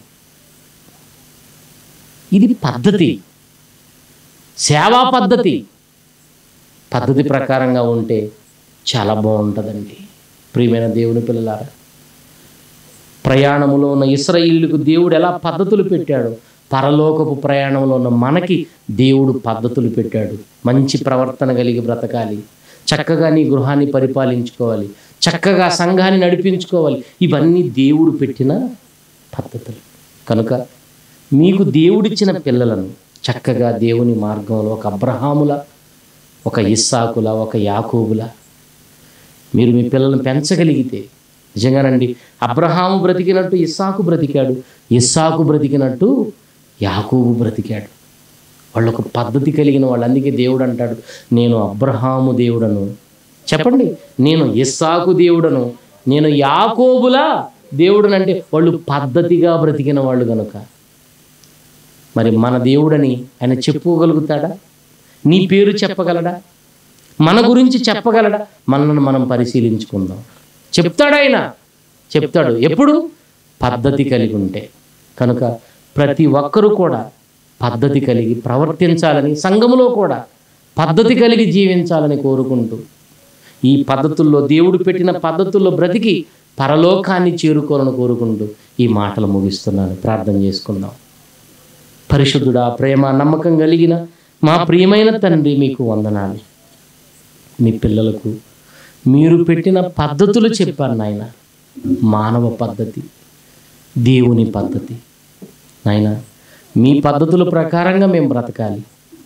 ఇది పద్ధతి సేవా పద్ధతి పద్ధతి ప్రకారంగా ఉంటే చాలా బాగుంటుందండి ప్రియమైన దేవుని పిల్లలారా ప్రయాణములో ఉన్న ఇస్రాయిల్కు దేవుడు ఎలా పద్ధతులు పెట్టాడు పరలోకపు ప్రయాణంలో ఉన్న మనకి దేవుడు పద్ధతులు పెట్టాడు మంచి ప్రవర్తన కలిగి బ్రతకాలి చక్కగా నీ గృహాన్ని పరిపాలించుకోవాలి చక్కగా సంఘాన్ని నడిపించుకోవాలి ఇవన్నీ దేవుడు పెట్టిన పద్ధతులు కనుక మీకు దేవుడిచ్చిన పిల్లలను చక్కగా దేవుని మార్గంలో ఒక అబ్రహాముల ఒక ఇస్సాకుల ఒక యాకోబుల మీరు మీ పిల్లలను పెంచగలిగితే నిజంగానండి అబ్రహాము బ్రతికినట్టు ఇస్సాకు బ్రతికాడు ఇస్సాకు బ్రతికినట్టు యాకోబు బ్రతికాడు వాళ్ళు ఒక పద్ధతి కలిగిన వాళ్ళు అందుకే దేవుడు అంటాడు నేను అబ్రహాము దేవుడను చెప్పండి నేను ఇస్సాకు దేవుడను నేను యాకోబులా దేవుడను అంటే వాళ్ళు పద్ధతిగా బ్రతికిన వాళ్ళు కనుక మరి మన దేవుడని ఆయన చెప్పుకోగలుగుతాడా నీ పేరు చెప్పగలడా మన గురించి చెప్పగలడా మనల్ని మనం పరిశీలించుకుందాం చెప్తాడు ఆయన చెప్తాడు ఎప్పుడు పద్ధతి కలిగి ఉంటే కనుక ప్రతి ఒక్కరూ కూడా పద్ధతి కలిగి ప్రవర్తించాలని సంఘములో కూడా పద్ధతి కలిగి జీవించాలని కోరుకుంటూ ఈ పద్ధతుల్లో దేవుడు పెట్టిన పద్ధతుల్లో బ్రతికి పరలోకాన్ని చేరుకోవాలని కోరుకుంటూ ఈ మాటలు ముగిస్తున్నాను ప్రార్థన చేసుకుందాం పరిశుద్ధుడా ప్రేమ నమ్మకం కలిగిన మా ప్రియమైన తండ్రి మీకు వందనాలు మీ పిల్లలకు మీరు పెట్టిన పద్ధతులు చెప్పారు నాయన మానవ పద్ధతి దేవుని పద్ధతి నాయన మీ పద్ధతుల ప్రకారంగా మేము బ్రతకాలి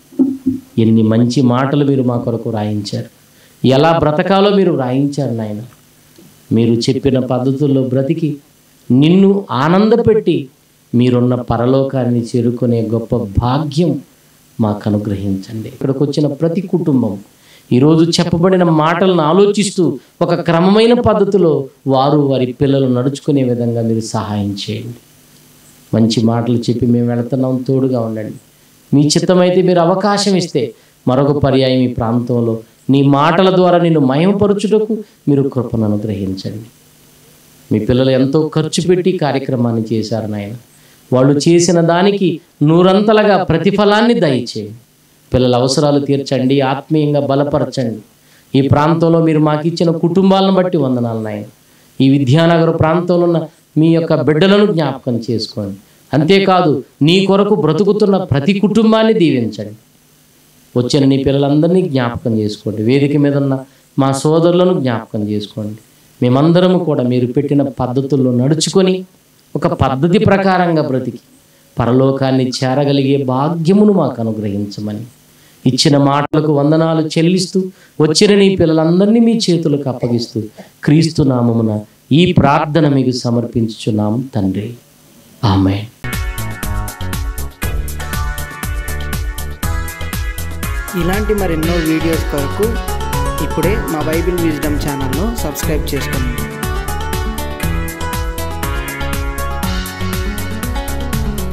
ఎన్ని మంచి మాటలు మీరు మా కొరకు రాయించారు ఎలా బ్రతకాలో మీరు రాయించారు నాయన మీరు చెప్పిన పద్ధతుల్లో బ్రతికి నిన్ను ఆనందపెట్టి మీరున్న పరలోకాన్ని చేరుకునే గొప్ప భాగ్యం మాకు అనుగ్రహించండి ఇక్కడికి వచ్చిన ప్రతి కుటుంబం ఈరోజు చెప్పబడిన మాటలను ఆలోచిస్తూ ఒక క్రమమైన పద్ధతిలో వారు వారి పిల్లలు నడుచుకునే విధంగా మీరు సహాయం చేయండి మంచి మాటలు చెప్పి మేము వెళుతున్నాం తోడుగా ఉండండి మీ చిత్తమైతే మీరు అవకాశం ఇస్తే మరొక పర్యాయం ఈ ప్రాంతంలో నీ మాటల ద్వారా నిన్ను మయంపరచుటకు మీరు కృపను అనుగ్రహించండి మీ పిల్లలు ఎంతో ఖర్చు పెట్టి కార్యక్రమాన్ని చేశారు నాయన వాళ్ళు చేసిన దానికి నూరంతలుగా ప్రతిఫలాన్ని దయచేయండి పిల్లల అవసరాలు తీర్చండి ఆత్మీయంగా బలపరచండి ఈ ప్రాంతంలో మీరు మాకు ఇచ్చిన కుటుంబాలను బట్టి వందనాలు నాయన ఈ విద్యానగర్ ప్రాంతంలో ఉన్న మీ యొక్క బిడ్డలను జ్ఞాపకం చేసుకోండి అంతేకాదు నీ కొరకు బ్రతుకుతున్న ప్రతి కుటుంబాన్ని దీవించండి వచ్చిన నీ పిల్లలందరినీ జ్ఞాపకం చేసుకోండి వేదిక మీద ఉన్న మా సోదరులను జ్ఞాపకం చేసుకోండి మేమందరము కూడా మీరు పెట్టిన పద్ధతుల్లో నడుచుకొని ఒక పద్ధతి ప్రకారంగా బ్రతికి పరలోకాన్ని చేరగలిగే భాగ్యమును మాకు అనుగ్రహించమని ఇచ్చిన మాటలకు వందనాలు చెల్లిస్తూ వచ్చిన నీ పిల్లలందరినీ మీ చేతులకు అప్పగిస్తూ క్రీస్తు నామమున ఈ ప్రార్థన మీకు సమర్పించుచున్నాం తండ్రి ఆమె ఇలాంటి మరెన్నో వీడియోస్ కొరకు ఇప్పుడే మా బైబిల్ విజ్డమ్ ఛానల్ను సబ్స్క్రైబ్ చేసుకోండి